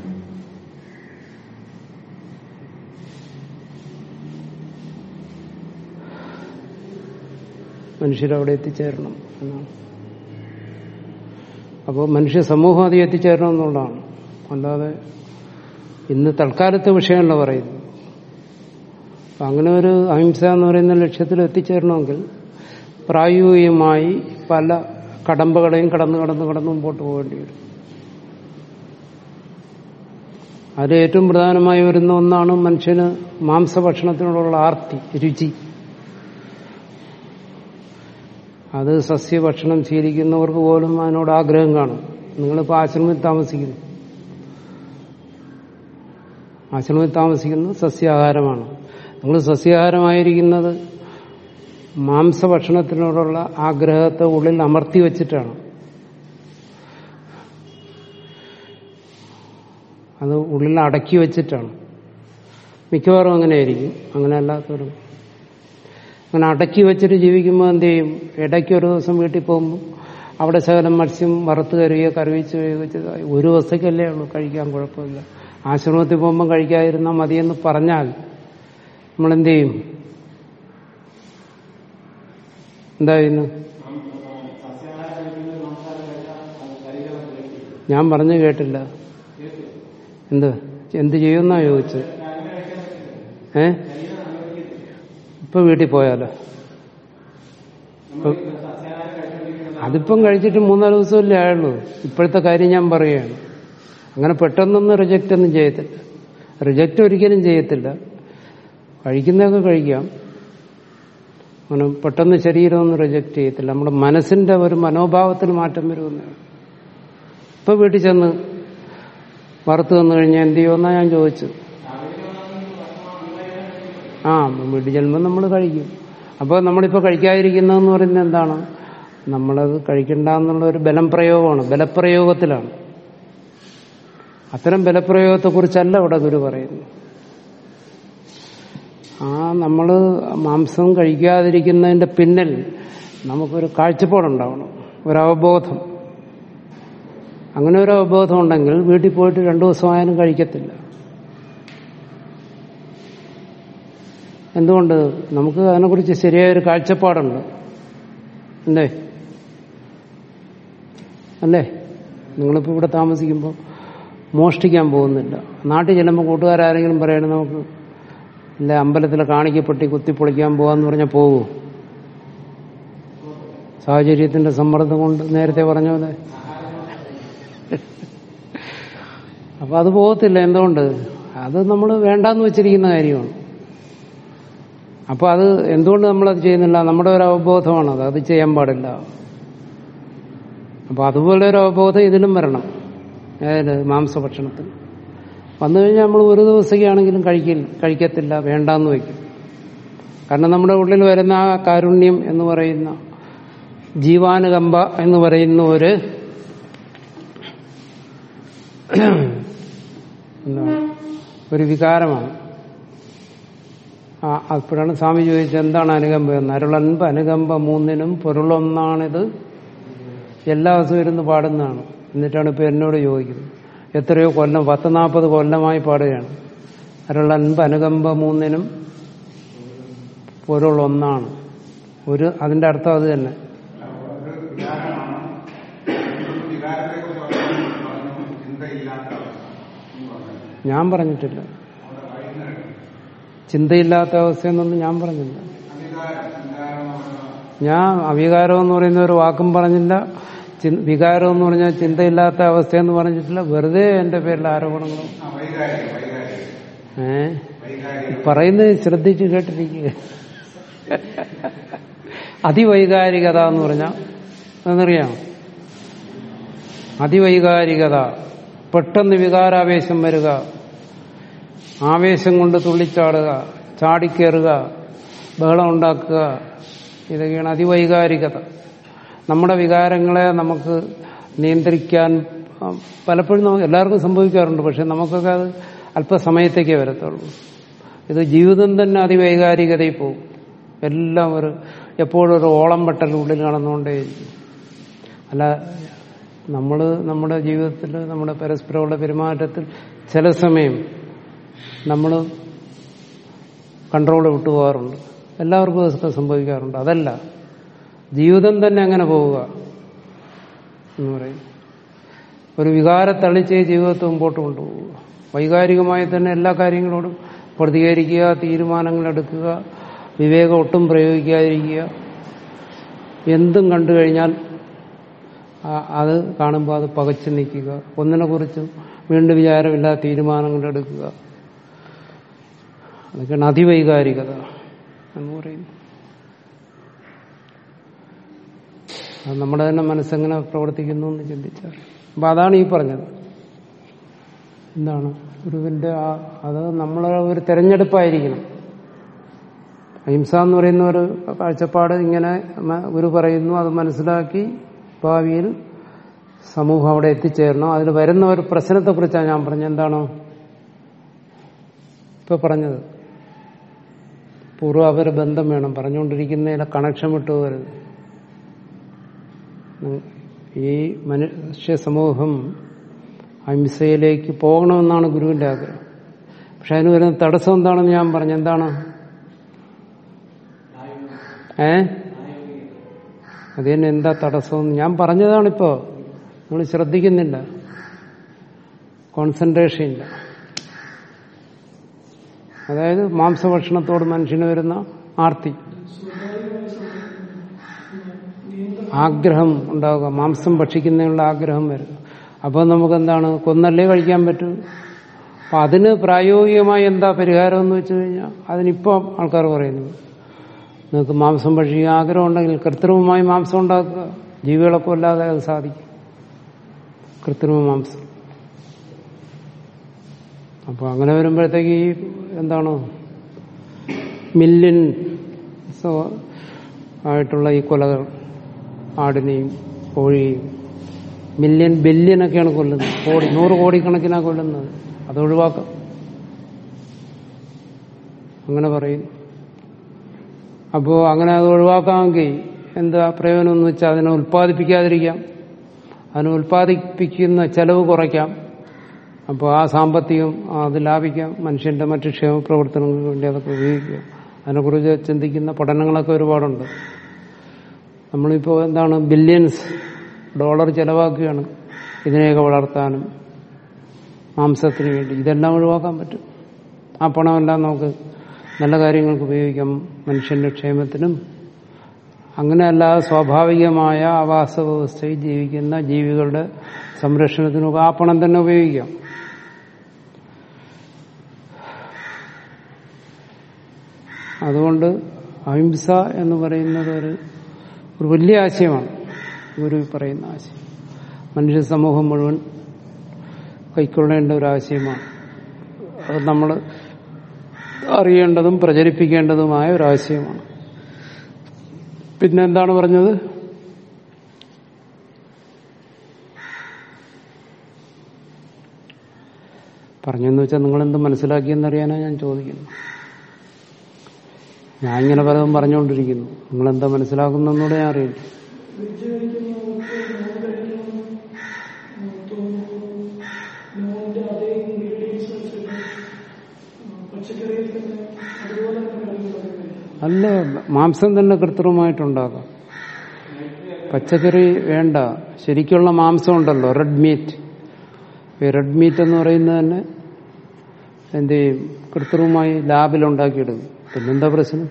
മനുഷ്യരവിടെ എത്തിച്ചേരണം എന്നാണ് അപ്പോൾ മനുഷ്യ സമൂഹം അത് എത്തിച്ചേരണം എന്നുള്ളതാണ് അല്ലാതെ ഇന്ന് തൽക്കാലത്തെ വിഷയമല്ല പറയുന്നത് അപ്പൊ അങ്ങനെ ഒരു അഹിംസ എന്ന് പറയുന്ന ലക്ഷ്യത്തിൽ എത്തിച്ചേരണമെങ്കിൽ പ്രായോഗികമായി പല കടമ്പകളെയും കടന്ന് കടന്ന് കടന്ന് മുമ്പോട്ട് പോകേണ്ടി വരും അതിൽ ഏറ്റവും പ്രധാനമായി വരുന്ന ഒന്നാണ് മനുഷ്യന് മാംസഭക്ഷണത്തിനോടുള്ള ആർത്തി രുചി അത് സസ്യഭക്ഷണം ശീലിക്കുന്നവർക്ക് പോലും അതിനോട് ആഗ്രഹം കാണും നിങ്ങളിപ്പോൾ ആശ്രമത്തിൽ താമസിക്കുന്നു ആശ്രമത്തിൽ താമസിക്കുന്നത് സസ്യാഹാരമാണ് നിങ്ങൾ സസ്യാഹാരമായിരിക്കുന്നത് മാംസഭക്ഷണത്തിനോടുള്ള ആഗ്രഹത്തെ ഉള്ളിൽ അമർത്തി വച്ചിട്ടാണ് അത് ഉള്ളിൽ അടക്കി വച്ചിട്ടാണ് മിക്കവാറും അങ്ങനെയായിരിക്കും അങ്ങനെ അല്ലാത്തവരും അങ്ങനെ അടക്കി വെച്ചിട്ട് ജീവിക്കുമ്പോൾ എന്ത് ചെയ്യും ഇടയ്ക്ക് ഒരു ദിവസം വീട്ടിൽ പോകുമ്പോൾ അവിടെ ശകലം മത്സ്യം വറുത്ത് കരുവിയോ കറിവിച്ച് വെച്ച് ഒരു ദിവസത്തേക്കല്ലേ ഉള്ളൂ കഴിക്കാൻ കുഴപ്പമില്ല ആശ്രമത്തിൽ പോകുമ്പോൾ കഴിക്കാതിരുന്നാൽ മതിയെന്ന് പറഞ്ഞാൽ നമ്മളെന്ത് ചെയ്യും എന്തായിരുന്നു ഞാൻ പറഞ്ഞു കേട്ടില്ല എന്ത് എന്ത് ചെയ്യുമെന്നാ ചോദിച്ചത് ഏ ഇപ്പൊ വീട്ടിൽ പോയാലോ ഇപ്പൊ- അതിപ്പം കഴിച്ചിട്ട് മൂന്നാല് ദിവസമല്ലേ ആയുള്ളൂ ഇപ്പോഴത്തെ കാര്യം ഞാൻ പറയുകയാണ് അങ്ങനെ പെട്ടെന്നൊന്നും റിജക്റ്റ് ഒന്നും ചെയ്യത്തില്ല റിജക്റ്റ് ഒരിക്കലും ചെയ്യത്തില്ല കഴിക്കുന്നതൊക്കെ കഴിക്കാം അങ്ങനെ പെട്ടെന്ന് ശരീരം ഒന്നും റിജക്റ്റ് ചെയ്യത്തില്ല നമ്മുടെ മനസ്സിന്റെ ഒരു മനോഭാവത്തിൽ മാറ്റം വരുമെന്നേ ഉള്ളൂ. ഇപ്പൊ വീട്ടിൽ ചെന്ന് വറുത്ത് വന്നു കഴിഞ്ഞാൽ എന്ത് ചെയ്യുമെന്നാ ഞാൻ ചോദിച്ചു ആ വീട്ടിൽ ചെല്ലുമ്പോൾ നമ്മൾ കഴിക്കും അപ്പോൾ നമ്മളിപ്പോൾ കഴിക്കാതിരിക്കുന്നതെന്ന് പറയുന്നത് എന്താണ് നമ്മളത് കഴിക്കണ്ട എന്നുള്ള ഒരു ബലം പ്രയോഗമാണ് ബലപ്രയോഗത്തിലാണ് അത്തരം ബലപ്രയോഗത്തെക്കുറിച്ചല്ല ഇവിടെ ഗുരു പറയുന്നു ആ നമ്മൾ മാംസം കഴിക്കാതിരിക്കുന്നതിന്റെ പിന്നിൽ നമുക്കൊരു കാഴ്ചപ്പാടുണ്ടാവണം ഒരു അവബോധം അങ്ങനെ ഒരു അവബോധം ഉണ്ടെങ്കിൽ വീട്ടിൽ പോയിട്ട് രണ്ടു ദിവസമായാലും കഴിക്കത്തില്ല എന്തുകൊണ്ട് നമുക്ക് അതിനെക്കുറിച്ച് ശരിയായൊരു കാഴ്ചപ്പാടുണ്ട് അല്ലേ അല്ലേ നിങ്ങളിപ്പോൾ ഇവിടെ താമസിക്കുമ്പോൾ മോഷ്ടിക്കാൻ പോകുന്നില്ല നാട്ടിൽ ചെല്ലുമ്പോൾ കൂട്ടുകാരാരെങ്കിലും പറയണം നമുക്ക് ഇല്ല അമ്പലത്തിൽ കാണിക്കപ്പെട്ടി കുത്തിപ്പൊളിക്കാൻ പോകാന്ന് പറഞ്ഞാൽ പോകുമോ സാഹചര്യത്തിന്റെ സമ്മർദ്ദം കൊണ്ട് നേരത്തെ പറഞ്ഞ പോലെ അപ്പൊ അത് പോകത്തില്ല എന്തുകൊണ്ട് അത് നമ്മൾ വേണ്ടാന്ന് വെച്ചിരിക്കുന്ന കാര്യമാണ് അപ്പൊ അത് എന്തുകൊണ്ട് നമ്മളത് ചെയ്യുന്നില്ല നമ്മുടെ ഒരു അവബോധമാണത് അത് ചെയ്യാൻ പാടില്ല അപ്പൊ അതുപോലെ ഒരു അവബോധം ഇതിലും വരണം ഏത് മാംസഭക്ഷണത്തിൽ വന്നു കഴിഞ്ഞാൽ നമ്മൾ ഒരു ദിവസമൊക്കെയാണെങ്കിലും കഴിക്കില്ല കഴിക്കത്തില്ല വേണ്ടാന്ന് വയ്ക്കും കാരണം നമ്മുടെ ഉള്ളിൽ വരുന്ന ആ കാരുണ്യം എന്ന് പറയുന്ന ജീവാനുകമ്പ എന്ന് പറയുന്ന ഒരു എന്താണ് ഒരു വികാരമാണ് ആ അപ്പോഴാണ് സ്വാമി ചോദിച്ചത് എന്താണ് അനുകമ്പ എന്ന് അരുളൻപ് അനുകമ്പ മൂന്നിനും പൊരുളൊന്നാണിത് എല്ലാ ദിവസവും ഇരുന്ന് പാടുന്നതാണ് എന്നിട്ടാണ് ഇപ്പൊ എന്നോട് ചോദിക്കുന്നത് എത്രയോ കൊല്ലം പത്ത് നാൽപ്പത് കൊല്ലമായി പാടുകയാണ് അരുളൻപ് അനുകമ്പ മൂന്നിനും പൊരുളൊന്നാണ് ഒരു അതിന്റെ അർത്ഥം അത് തന്നെ ഞാൻ പറഞ്ഞിട്ടില്ല ചിന്തയില്ലാത്ത അവസ്ഥയെന്നൊന്നും ഞാൻ പറഞ്ഞില്ല ഞാൻ അവികാരം എന്ന് പറയുന്ന ഒരു വാക്കും പറഞ്ഞില്ല ചി- വികാരം എന്ന് പറഞ്ഞാൽ ചിന്തയില്ലാത്ത അവസ്ഥയെന്ന് പറഞ്ഞിട്ടില്ല വെറുതെ എന്റെ പേരിൽ ആരോപണങ്ങളും ഏ പറയുന്നത് ശ്രദ്ധിച്ച് കേട്ടിരിക്കുക അതിവൈകാരികത എന്ന് പറഞ്ഞാൽ എന്നറിയാം അതിവൈകാരികത പെട്ടെന്ന് വികാരാവേശം വരിക ആവേശം കൊണ്ട് തുള്ളിച്ചാടുക ചാടിക്കേറുക ബഹളം ഉണ്ടാക്കുക ഇതൊക്കെയാണ് അതിവൈകാരികത നമ്മുടെ വികാരങ്ങളെ നമുക്ക് നിയന്ത്രിക്കാൻ ആ, പലപ്പോഴും നമുക്ക് എല്ലാവർക്കും സംഭവിക്കാറുണ്ട് പക്ഷെ നമുക്കൊക്കെ അത് അല്പസമയത്തേക്കേ വരത്തുള്ളൂ ഇത് ജീവിതം തന്നെ അതിവൈകാരികതയിൽ പോകും എല്ലാം ഒരു എപ്പോഴും ഒരു ഓളം വെട്ടൽ ഉള്ളിൽ നടന്നുകൊണ്ടേയിരിക്കും അല്ല നമ്മൾ നമ്മുടെ ജീവിതത്തിൽ നമ്മുടെ പരസ്പരമുള്ള പെരുമാറ്റത്തിൽ ചില സമയം നമ്മൾ കൺട്രോൾ വിട്ടുപോകാറുണ്ട് എല്ലാവർക്കും അതൊക്കെ സംഭവിക്കാറുണ്ട് അതല്ല ജീവിതം തന്നെ അങ്ങനെ പോവുക എന്ന് പറയും ഒരു വികാരത്തളിച്ച് ജീവിതത്തെ മുമ്പോട്ട് കൊണ്ടുപോവുക വൈകാരികമായി തന്നെ എല്ലാ കാര്യങ്ങളോടും പ്രതികരിക്കുക തീരുമാനങ്ങൾ എടുക്കുക വിവേകം ഒട്ടും പ്രയോഗിക്കാതിരിക്കുക എന്തും കണ്ടു കഴിഞ്ഞാൽ ആ- അത് കാണുമ്പോൾ അത് പകച്ചു നിൽക്കുക ഒന്നിനെ കുറിച്ചും വീണ്ടും വിചാരമില്ലാതെ തീരുമാനങ്ങൾ എടുക്കുക അതൊക്കെയാണ് അതിവൈകാരികത എന്ന് പറയുന്നു അത് നമ്മുടെ തന്നെ മനസ്സെങ്ങനെ പ്രവർത്തിക്കുന്നു എന്ന് ചിന്തിച്ചാൽ അപ്പൊ അതാണ് ഈ പറഞ്ഞത് എന്താണ് ഗുരുവിന്റെ ആ അത് നമ്മളെ ഒരു തെരഞ്ഞെടുപ്പായിരിക്കണം അഹിംസ എന്ന് പറയുന്ന ഒരു കാഴ്ചപ്പാട് ഇങ്ങനെ മ- ഗുരു പറയുന്നു അത് മനസ്സിലാക്കി ഭാവിയിൽ സമൂഹം അവിടെ എത്തിച്ചേരണം അതിൽ വരുന്ന ഒരു പ്രശ്നത്തെക്കുറിച്ചാണ് ഞാൻ പറഞ്ഞത് എന്താണ് ഇപ്പൊ പറഞ്ഞത് പൂർവാപര ബന്ധം വേണം പറഞ്ഞുകൊണ്ടിരിക്കുന്നതിലെ കണക്ഷൻ വിട്ടുപോകരുത് ഉം. ഈ മനുഷ്യ സമൂഹം അഹിംസയിലേക്ക് പോകണമെന്നാണ് ഗുരുവിന്റെ ആഗ്രഹം പക്ഷെ അതിന് വരുന്ന തടസ്സം എന്താണെന്ന് ഞാൻ പറഞ്ഞു എന്താണ് ഏ അത് തന്നെ എന്താ തടസ്സം ഞാൻ പറഞ്ഞതാണിപ്പോ നമ്മൾ ശ്രദ്ധിക്കുന്നില്ല കോൺസെൻട്രേഷൻ ഇല്ല അതായത് മാംസഭക്ഷണത്തോട് മനുഷ്യന് വരുന്ന ആർത്തി ആഗ്രഹം ഉണ്ടാവുക മാംസം ഭക്ഷിക്കുന്നതിനുള്ള ആഗ്രഹം വരും അപ്പോൾ നമുക്ക് എന്താണ് കൊന്നല്ലേ കഴിക്കാൻ പറ്റൂ അപ്പൊ അതിന് പ്രായോഗികമായി എന്താ പരിഹാരം എന്ന് വെച്ച് കഴിഞ്ഞാൽ അതിനിപ്പോൾ ആൾക്കാർ പറയുന്നു നിങ്ങൾക്ക് മാംസം ഭക്ഷിക്കാൻ ആഗ്രഹം ഉണ്ടെങ്കിൽ കൃത്രിമമായി മാംസം ഉണ്ടാക്കുക ജീവികളെ കൊല്ലാതെ അത് സാധിക്കും കൃത്രിമ മാംസം അപ്പോൾ അങ്ങനെ വരുമ്പോഴത്തേക്ക് ഈ എന്താണ് മില്യൻ സോ- ആയിട്ടുള്ള ഈ കൊലകൾ ആടിനെയും കോഴിയെയും മില്യൺ ബില്യനൊക്കെയാണ് കൊല്ലുന്നത് കോടി നൂറ് കോടിക്കണക്കിനാണ് കൊല്ലുന്നത് അത് ഒഴിവാക്കാം അങ്ങനെ പറയും അപ്പോൾ അങ്ങനെ അത് ഒഴിവാക്കാമെങ്കിൽ എന്താ പ്രയോജനം എന്ന് വെച്ചാൽ അതിനെ ഉൽപ്പാദിപ്പിക്കാതിരിക്കാം അതിനെ ഉൽപ്പാദിപ്പിക്കുന്ന ചെലവ് കുറയ്ക്കാം അപ്പോൾ ആ സാമ്പത്തികം അത് ലാഭിക്കാം മനുഷ്യന്റെ മറ്റ് ക്ഷേമ പ്രവർത്തനങ്ങൾക്ക് വേണ്ടി അതൊക്കെ ഉപയോഗിക്കാം അതിനെക്കുറിച്ച് ചിന്തിക്കുന്ന പഠനങ്ങളൊക്കെ ഒരുപാടുണ്ട് നമ്മളിപ്പോൾ എന്താണ് ബില്യൺസ് ഡോളർ ചെലവാക്കുകയാണ് ഇതിനെയൊക്കെ വളർത്താനും മാംസത്തിന് വേണ്ടി ഇതെല്ലാം ഒഴിവാക്കാൻ പറ്റും ആ പണമെല്ലാം നമുക്ക് നല്ല കാര്യങ്ങൾക്ക് ഉപയോഗിക്കാം മനുഷ്യന്റെ ക്ഷേമത്തിനും അങ്ങനെയല്ലാതെ സ്വാഭാവികമായ ആവാസ വ്യവസ്ഥയിൽ ജീവിക്കുന്ന ജീവികളുടെ സംരക്ഷണത്തിനും ആ പണം തന്നെ ഉപയോഗിക്കാം അതുകൊണ്ട് അഹിംസ എന്ന് പറയുന്നത് ഒരു ഒരു വലിയ ആശയമാണ് ഗുരു പറയുന്ന ആശയം മനുഷ്യ സമൂഹം മുഴുവൻ കൈക്കൊള്ളേണ്ട ഒരു ആശയമാണ് അത് നമ്മൾ അറിയേണ്ടതും പ്രചരിപ്പിക്കേണ്ടതുമായ ഒരു ആശയമാണ് പിന്നെ എന്താണ് പറഞ്ഞത് പറഞ്ഞെന്ന് വെച്ചാൽ നിങ്ങളെന്ത് മനസ്സിലാക്കിയെന്നറിയാനാണ് ഞാൻ ചോദിക്കുന്നത് ഞാൻ ഇങ്ങനെ പലതും പറഞ്ഞുകൊണ്ടിരിക്കുന്നു നിങ്ങളെന്താ മനസ്സിലാക്കുന്നൂടെ ഞാൻ അറിയില്ല അല്ല മാംസം തന്നെ കൃത്രിമമായിട്ടുണ്ടാകാം പച്ചക്കറി വേണ്ട ശരിക്കുള്ള മാംസം ഉണ്ടല്ലോ റെഡ് മീറ്റ് ഈ റെഡ് മീറ്റ് എന്ന് പറയുന്നത് തന്നെ എന്ത് ചെയ്യും കൃത്രിമമായി ലാബിൽ ഉണ്ടാക്കിയെടുക്കും പിന്നെന്താ പ്രശ്നം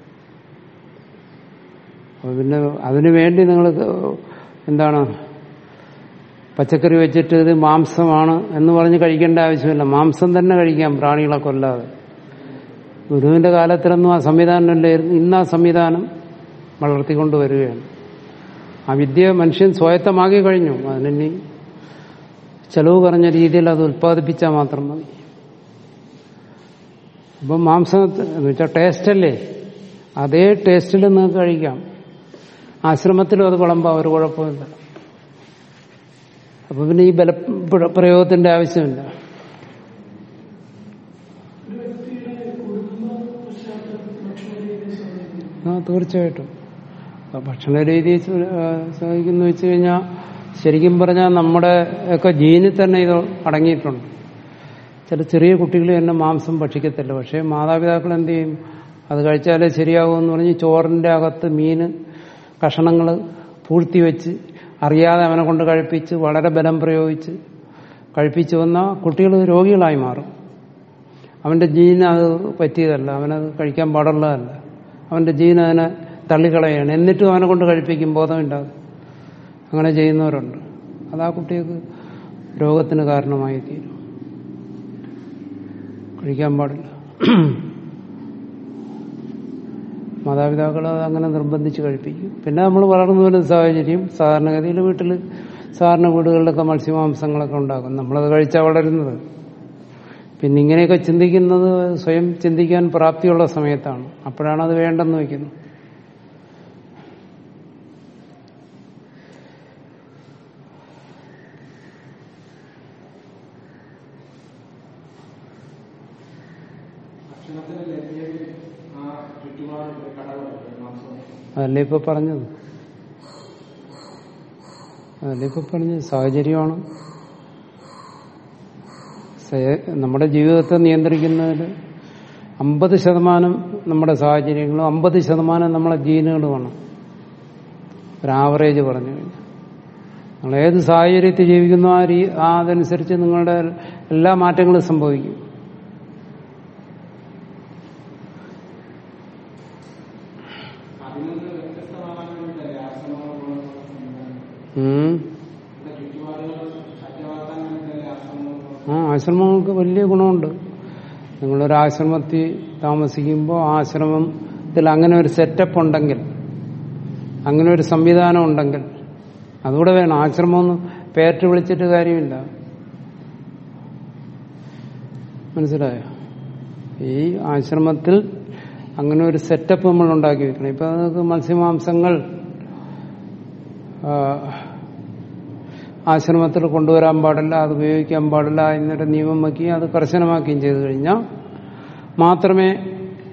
അപ്പൊ പിന്നെ അതിനു വേണ്ടി നിങ്ങൾ എന്താണ് പച്ചക്കറി വെച്ചിട്ട് ഇത് മാംസമാണ് എന്ന് പറഞ്ഞ് കഴിക്കേണ്ട ആവശ്യമില്ല മാംസം തന്നെ കഴിക്കാം പ്രാണികളെ കൊല്ലാതെ ഗുരുവിന്റെ കാലത്തിലൊന്നും ആ സംവിധാനമില്ലായിരുന്നു ഇന്ന് ആ സംവിധാനം വളർത്തിക്കൊണ്ട് വരികയാണ് ആ വിദ്യ മനുഷ്യൻ സ്വായത്തമാക്കി കഴിഞ്ഞു അതിനി ചെലവ് പറഞ്ഞ രീതിയിൽ അത് ഉത്പാദിപ്പിച്ചാൽ മാത്രം മതി അപ്പം മാംസം എന്ന് വെച്ചാൽ ടേസ്റ്റ് അല്ലേ അതേ ടേസ്റ്റിൽ നിങ്ങൾക്ക് കഴിക്കാം ആശ്രമത്തിലും അത് വിളമ്പാം ഒരു കുഴപ്പമില്ല അപ്പൊ പിന്നെ ഈ ബല പ്രയോഗത്തിന്റെ ആവശ്യമില്ല ആ തീർച്ചയായിട്ടും ഭക്ഷണ രീതി സാധിക്കുന്നു വെച്ച് കഴിഞ്ഞാൽ ശരിക്കും പറഞ്ഞാൽ നമ്മുടെ ഒക്കെ ജീനിൽ തന്നെ ഇത് അടങ്ങിയിട്ടുണ്ട് ചില ചെറിയ കുട്ടികൾ തന്നെ മാംസം ഭക്ഷിക്കത്തില്ല പക്ഷേ മാതാപിതാക്കൾ എന്ത് ചെയ്യും അത് കഴിച്ചാലേ ശരിയാകുമെന്ന് പറഞ്ഞ് ചോറിന്റെ അകത്ത് മീന് കഷണങ്ങൾ പൂഴ്ത്തി വെച്ച് അറിയാതെ അവനെ കൊണ്ട് കഴിപ്പിച്ച് വളരെ ബലം പ്രയോഗിച്ച് കഴിപ്പിച്ചു വന്നാൽ കുട്ടികൾ രോഗികളായി മാറും അവന്റെ ജീന് അത് പറ്റിയതല്ല അവനത് കഴിക്കാൻ പാടുള്ളതല്ല അവന്റെ ജീന് അതിനെ തള്ളിക്കളയാണ് എന്നിട്ടും അവനെ കൊണ്ട് കഴിപ്പിക്കും ബോധമില്ലാതെ അങ്ങനെ ചെയ്യുന്നവരുണ്ട് അത് ആ കുട്ടികൾക്ക് രോഗത്തിന് കാരണമായി തീരും കഴിക്കാൻ പാടില്ല മാതാപിതാക്കൾ അത് അങ്ങനെ നിർബന്ധിച്ച് കഴിപ്പിക്കും പിന്നെ നമ്മൾ വളർന്നു വരുന്ന സാഹചര്യം സാധാരണഗതിയിൽ വീട്ടിൽ സാധാരണ വീടുകളിലൊക്കെ മത്സ്യമാംസങ്ങളൊക്കെ ഉണ്ടാകും നമ്മളത് കഴിച്ചാൽ വളരുന്നത് പിന്നെ ഇങ്ങനെയൊക്കെ ചിന്തിക്കുന്നത് സ്വയം ചിന്തിക്കാൻ പ്രാപ്തിയുള്ള സമയത്താണ് അപ്പോഴാണ് അത് വേണ്ടെന്ന് വയ്ക്കുന്നത് അതല്ലേ ഇപ്പൊ പറഞ്ഞത് അതല്ലേ ഇപ്പൊ പറഞ്ഞത് സാഹചര്യമാണ് നമ്മുടെ ജീവിതത്തെ നിയന്ത്രിക്കുന്നതിൽ അമ്പത് ശതമാനം നമ്മുടെ സാഹചര്യങ്ങളും അമ്പത് ശതമാനം നമ്മളെ ജീനുകളുമാണ് ഒരു ആവറേജ് പറഞ്ഞു കഴിഞ്ഞാൽ നിങ്ങൾ ഏത് സാഹചര്യത്തിൽ ജീവിക്കുന്നോ ആ രീ ആ അതനുസരിച്ച് നിങ്ങളുടെ എല്ലാ മാറ്റങ്ങളും സംഭവിക്കും ആ ആശ്രമങ്ങൾക്ക് വലിയ ഗുണമുണ്ട് നിങ്ങളൊരു ആശ്രമത്തിൽ താമസിക്കുമ്പോൾ ആശ്രമത്തിൽ അങ്ങനെ ഒരു സെറ്റപ്പ് ഉണ്ടെങ്കിൽ അങ്ങനെ ഒരു സംവിധാനം ഉണ്ടെങ്കിൽ അതുകൂടെ വേണം ആശ്രമമൊന്നും പേറ്റ് വിളിച്ചിട്ട് കാര്യമില്ല മനസ്സിലായോ ഈ ആശ്രമത്തിൽ അങ്ങനെ ഒരു സെറ്റപ്പ് നമ്മൾ ഉണ്ടാക്കി വെക്കണം ഇപ്പൊ നമുക്ക് മത്സ്യമാംസങ്ങൾ ആശ്രമത്തിൽ കൊണ്ടുവരാൻ പാടില്ല അത് ഉപയോഗിക്കാൻ പാടില്ല എന്നൊരു നിയമം വയ്ക്കുകയും അത് കർശനമാക്കുകയും ചെയ്തു കഴിഞ്ഞാൽ മാത്രമേ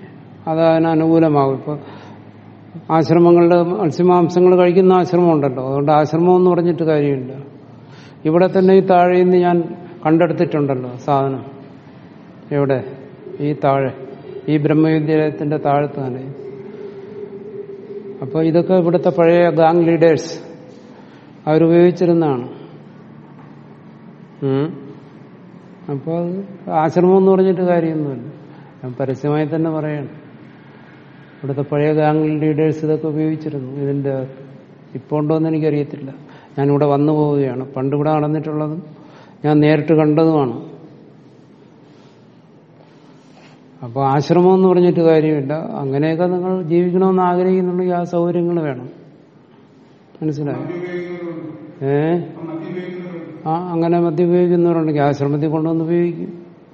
അത് അതിന് അനുകൂലമാകും ഇപ്പോൾ ആശ്രമങ്ങളുടെ മത്സ്യമാംസങ്ങൾ കഴിക്കുന്ന ആശ്രമം ഉണ്ടല്ലോ അതുകൊണ്ട് ആശ്രമം എന്ന് പറഞ്ഞിട്ട് കാര്യമില്ല ഇവിടെ തന്നെ ഈ താഴെ നിന്ന് ഞാൻ കണ്ടെടുത്തിട്ടുണ്ടല്ലോ സാധനം എവിടെ ഈ താഴെ ഈ ബ്രഹ്മവിദ്യാലയത്തിന്റെ താഴത്ത് തന്നെ അപ്പോൾ ഇതൊക്കെ ഇവിടുത്തെ പഴയ ഗാങ് ലീഡേഴ്സ് അവരുപയോഗിച്ചിരുന്നതാണ് ഉം. അപ്പോൾ അത് ആശ്രമം എന്ന് പറഞ്ഞിട്ട് കാര്യമൊന്നുമില്ല ഞാൻ പരസ്യമായി തന്നെ പറയണം ഇവിടുത്തെ പഴയ ഗാങ് ലീഡേഴ്സ് ഇതൊക്കെ ഉപയോഗിച്ചിരുന്നു ഇതിന്റെ ഇപ്പോൾ ഉണ്ടോയെന്ന് എനിക്കറിയത്തില്ല ഞാനിവിടെ വന്നു പോവുകയാണ് പണ്ട് ഇവിടെ നടന്നിട്ടുള്ളതും ഞാൻ നേരിട്ട് കണ്ടതുമാണ് അപ്പോൾ ആശ്രമം എന്ന് പറഞ്ഞിട്ട് കാര്യമില്ല അങ്ങനെയൊക്കെ നിങ്ങൾ ജീവിക്കണമെന്ന് ആഗ്രഹിക്കുന്നുണ്ടെങ്കിൽ ആ സൗകര്യങ്ങൾ വേണം മനസ്സിലായോ ഏ ആ അങ്ങനെ മദ്യം ഉപയോഗിക്കുന്നവരുണ്ടെങ്കിൽ ആശ്രമത്തിൽ കൊണ്ടുവന്ന് ഉപയോഗിക്കും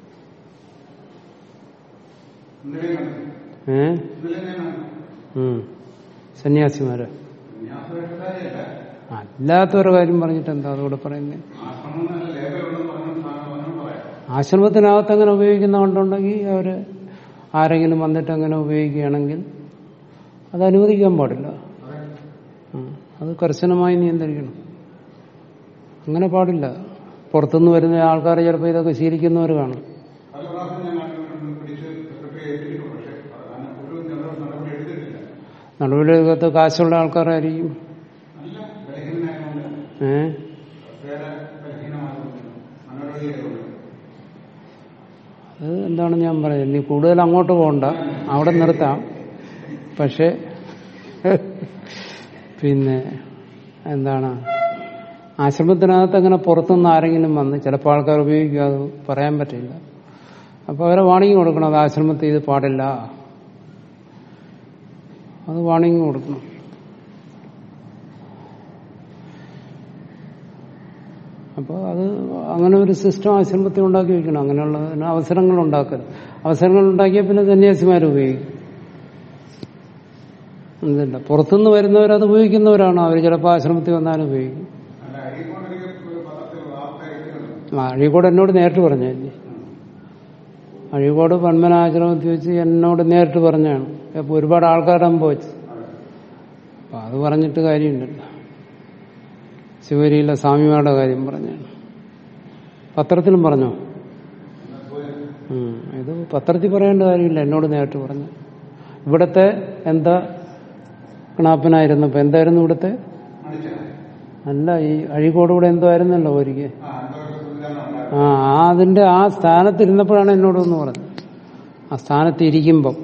ഏ ഉം. സന്യാസിമാര് അല്ലാത്തൊരു കാര്യം പറഞ്ഞിട്ട് എന്താ അതുകൂടെ പറയുന്നത് ആശ്രമത്തിനകത്ത് അങ്ങനെ ഉപയോഗിക്കുന്ന കണ്ടുണ്ടെങ്കിൽ അവര് ആരെങ്കിലും വന്നിട്ട് അങ്ങനെ ഉപയോഗിക്കുകയാണെങ്കിൽ അത് അനുവദിക്കാൻ പാടില്ല ഉം. അത് കർശനമായി നിയന്ത്രിക്കണം അങ്ങനെ പാടില്ല പുറത്തുനിന്ന് വരുന്ന ആൾക്കാർ ചിലപ്പോൾ ഇതൊക്കെ ശീലിക്കുന്നവർ കാണും പല പ്രാവശ്യം ഞാൻ നാട്ടിൽ പിടിച്ച് സെക്രട്ടറി ഏൽപ്പിച്ചിട്ടുണ്ട് പക്ഷേ അതിന് ഒരു നടപടി എടുത്തിട്ടില്ല നടുവിലകത്ത് കാശുള്ള ആൾക്കാരായിരിക്കും നല്ല ബലഹീനനായതുകൊണ്ട് ഏഹ് വേറെ ബലഹീനമായതുകൊണ്ട് മനോരോഗിയായതുകൊണ്ട് അത് എന്താണ് ഞാൻ പറയുന്നത് നീ കൂടുതൽ അങ്ങോട്ട് പോകണ്ട അവിടെ നിർത്താം പക്ഷെ പിന്നെ എന്താണ് ആശ്രമത്തിനകത്ത് അങ്ങനെ പുറത്തുനിന്ന് ആരെങ്കിലും വന്ന് ചിലപ്പോൾ ആൾക്കാർ ഉപയോഗിക്കുക അത് പറയാൻ പറ്റില്ല അപ്പോൾ അവരെ വാണിംഗ് കൊടുക്കണം അത് ആശ്രമത്തിൽ ഇത് പാടില്ല അത് വാണിംഗ് കൊടുക്കണം അപ്പോൾ അത് അങ്ങനെ ഒരു സിസ്റ്റം ആശ്രമത്തിൽ ഉണ്ടാക്കി വെക്കണം അങ്ങനെയുള്ള അതിന് അവസരങ്ങൾ ഉണ്ടാക്കരുത് അവസരങ്ങൾ ഉണ്ടാക്കിയാൽ പിന്നെ സന്യാസിമാർ ഉപയോഗിക്കും എന്തില്ല പുറത്തുനിന്ന് വരുന്നവരത് ഉപയോഗിക്കുന്നവരാണ് അവർ ചിലപ്പോൾ ആശ്രമത്തിൽ വന്നാലും ഉപയോഗിക്കും അല്ല അഴീക്കോടൊക്കെ പത്രത്തിൽ വാർത്ത എഴുതിയിട്ടുണ്ട് ആ, അഴീക്കോട് എന്നോട് നേരിട്ട് പറഞ്ഞല്ലേ അഴീക്കോട് പന്മനാശ്രമത്തിൽ വെച്ച് എന്നോട് നേരിട്ട് പറഞ്ഞാണ് അപ്പോൾ ഒരുപാട് ആൾക്കാർ അനുഭവിച്ചു അപ്പൊ അത് പറഞ്ഞിട്ട് കാര്യമുണ്ടല്ലോ ശിവരിയിലെ സ്വാമിമാരുടെ കാര്യം പറഞ്ഞാണ് പത്രത്തിലും പറഞ്ഞോ ഉം. ഇത് പത്രത്തിൽ പറയേണ്ട കാര്യമില്ല എന്നോട് നേരിട്ട് പറഞ്ഞു ഇവിടത്തെ എന്താ കണാപ്പനായിരുന്നപ്പോ എന്തായിരുന്നു ഇവിടുത്തെ മണിച്ചാണ് അല്ല ഈ അഴീക്കോട് കൂടെ എന്തോ ആയിരുന്നല്ലോ ഒരിക്കൽ ആ എന്തോ ഒരു സംവിധാനം ഉണ്ടായിരുന്നു ആ ആ അതിന്റെ ആ സ്ഥാനത്തിരുന്നപ്പോഴാണ് എന്നോടൊന്ന് പറഞ്ഞത് ആ സ്ഥാനത്ത് ഇരിക്കുമ്പം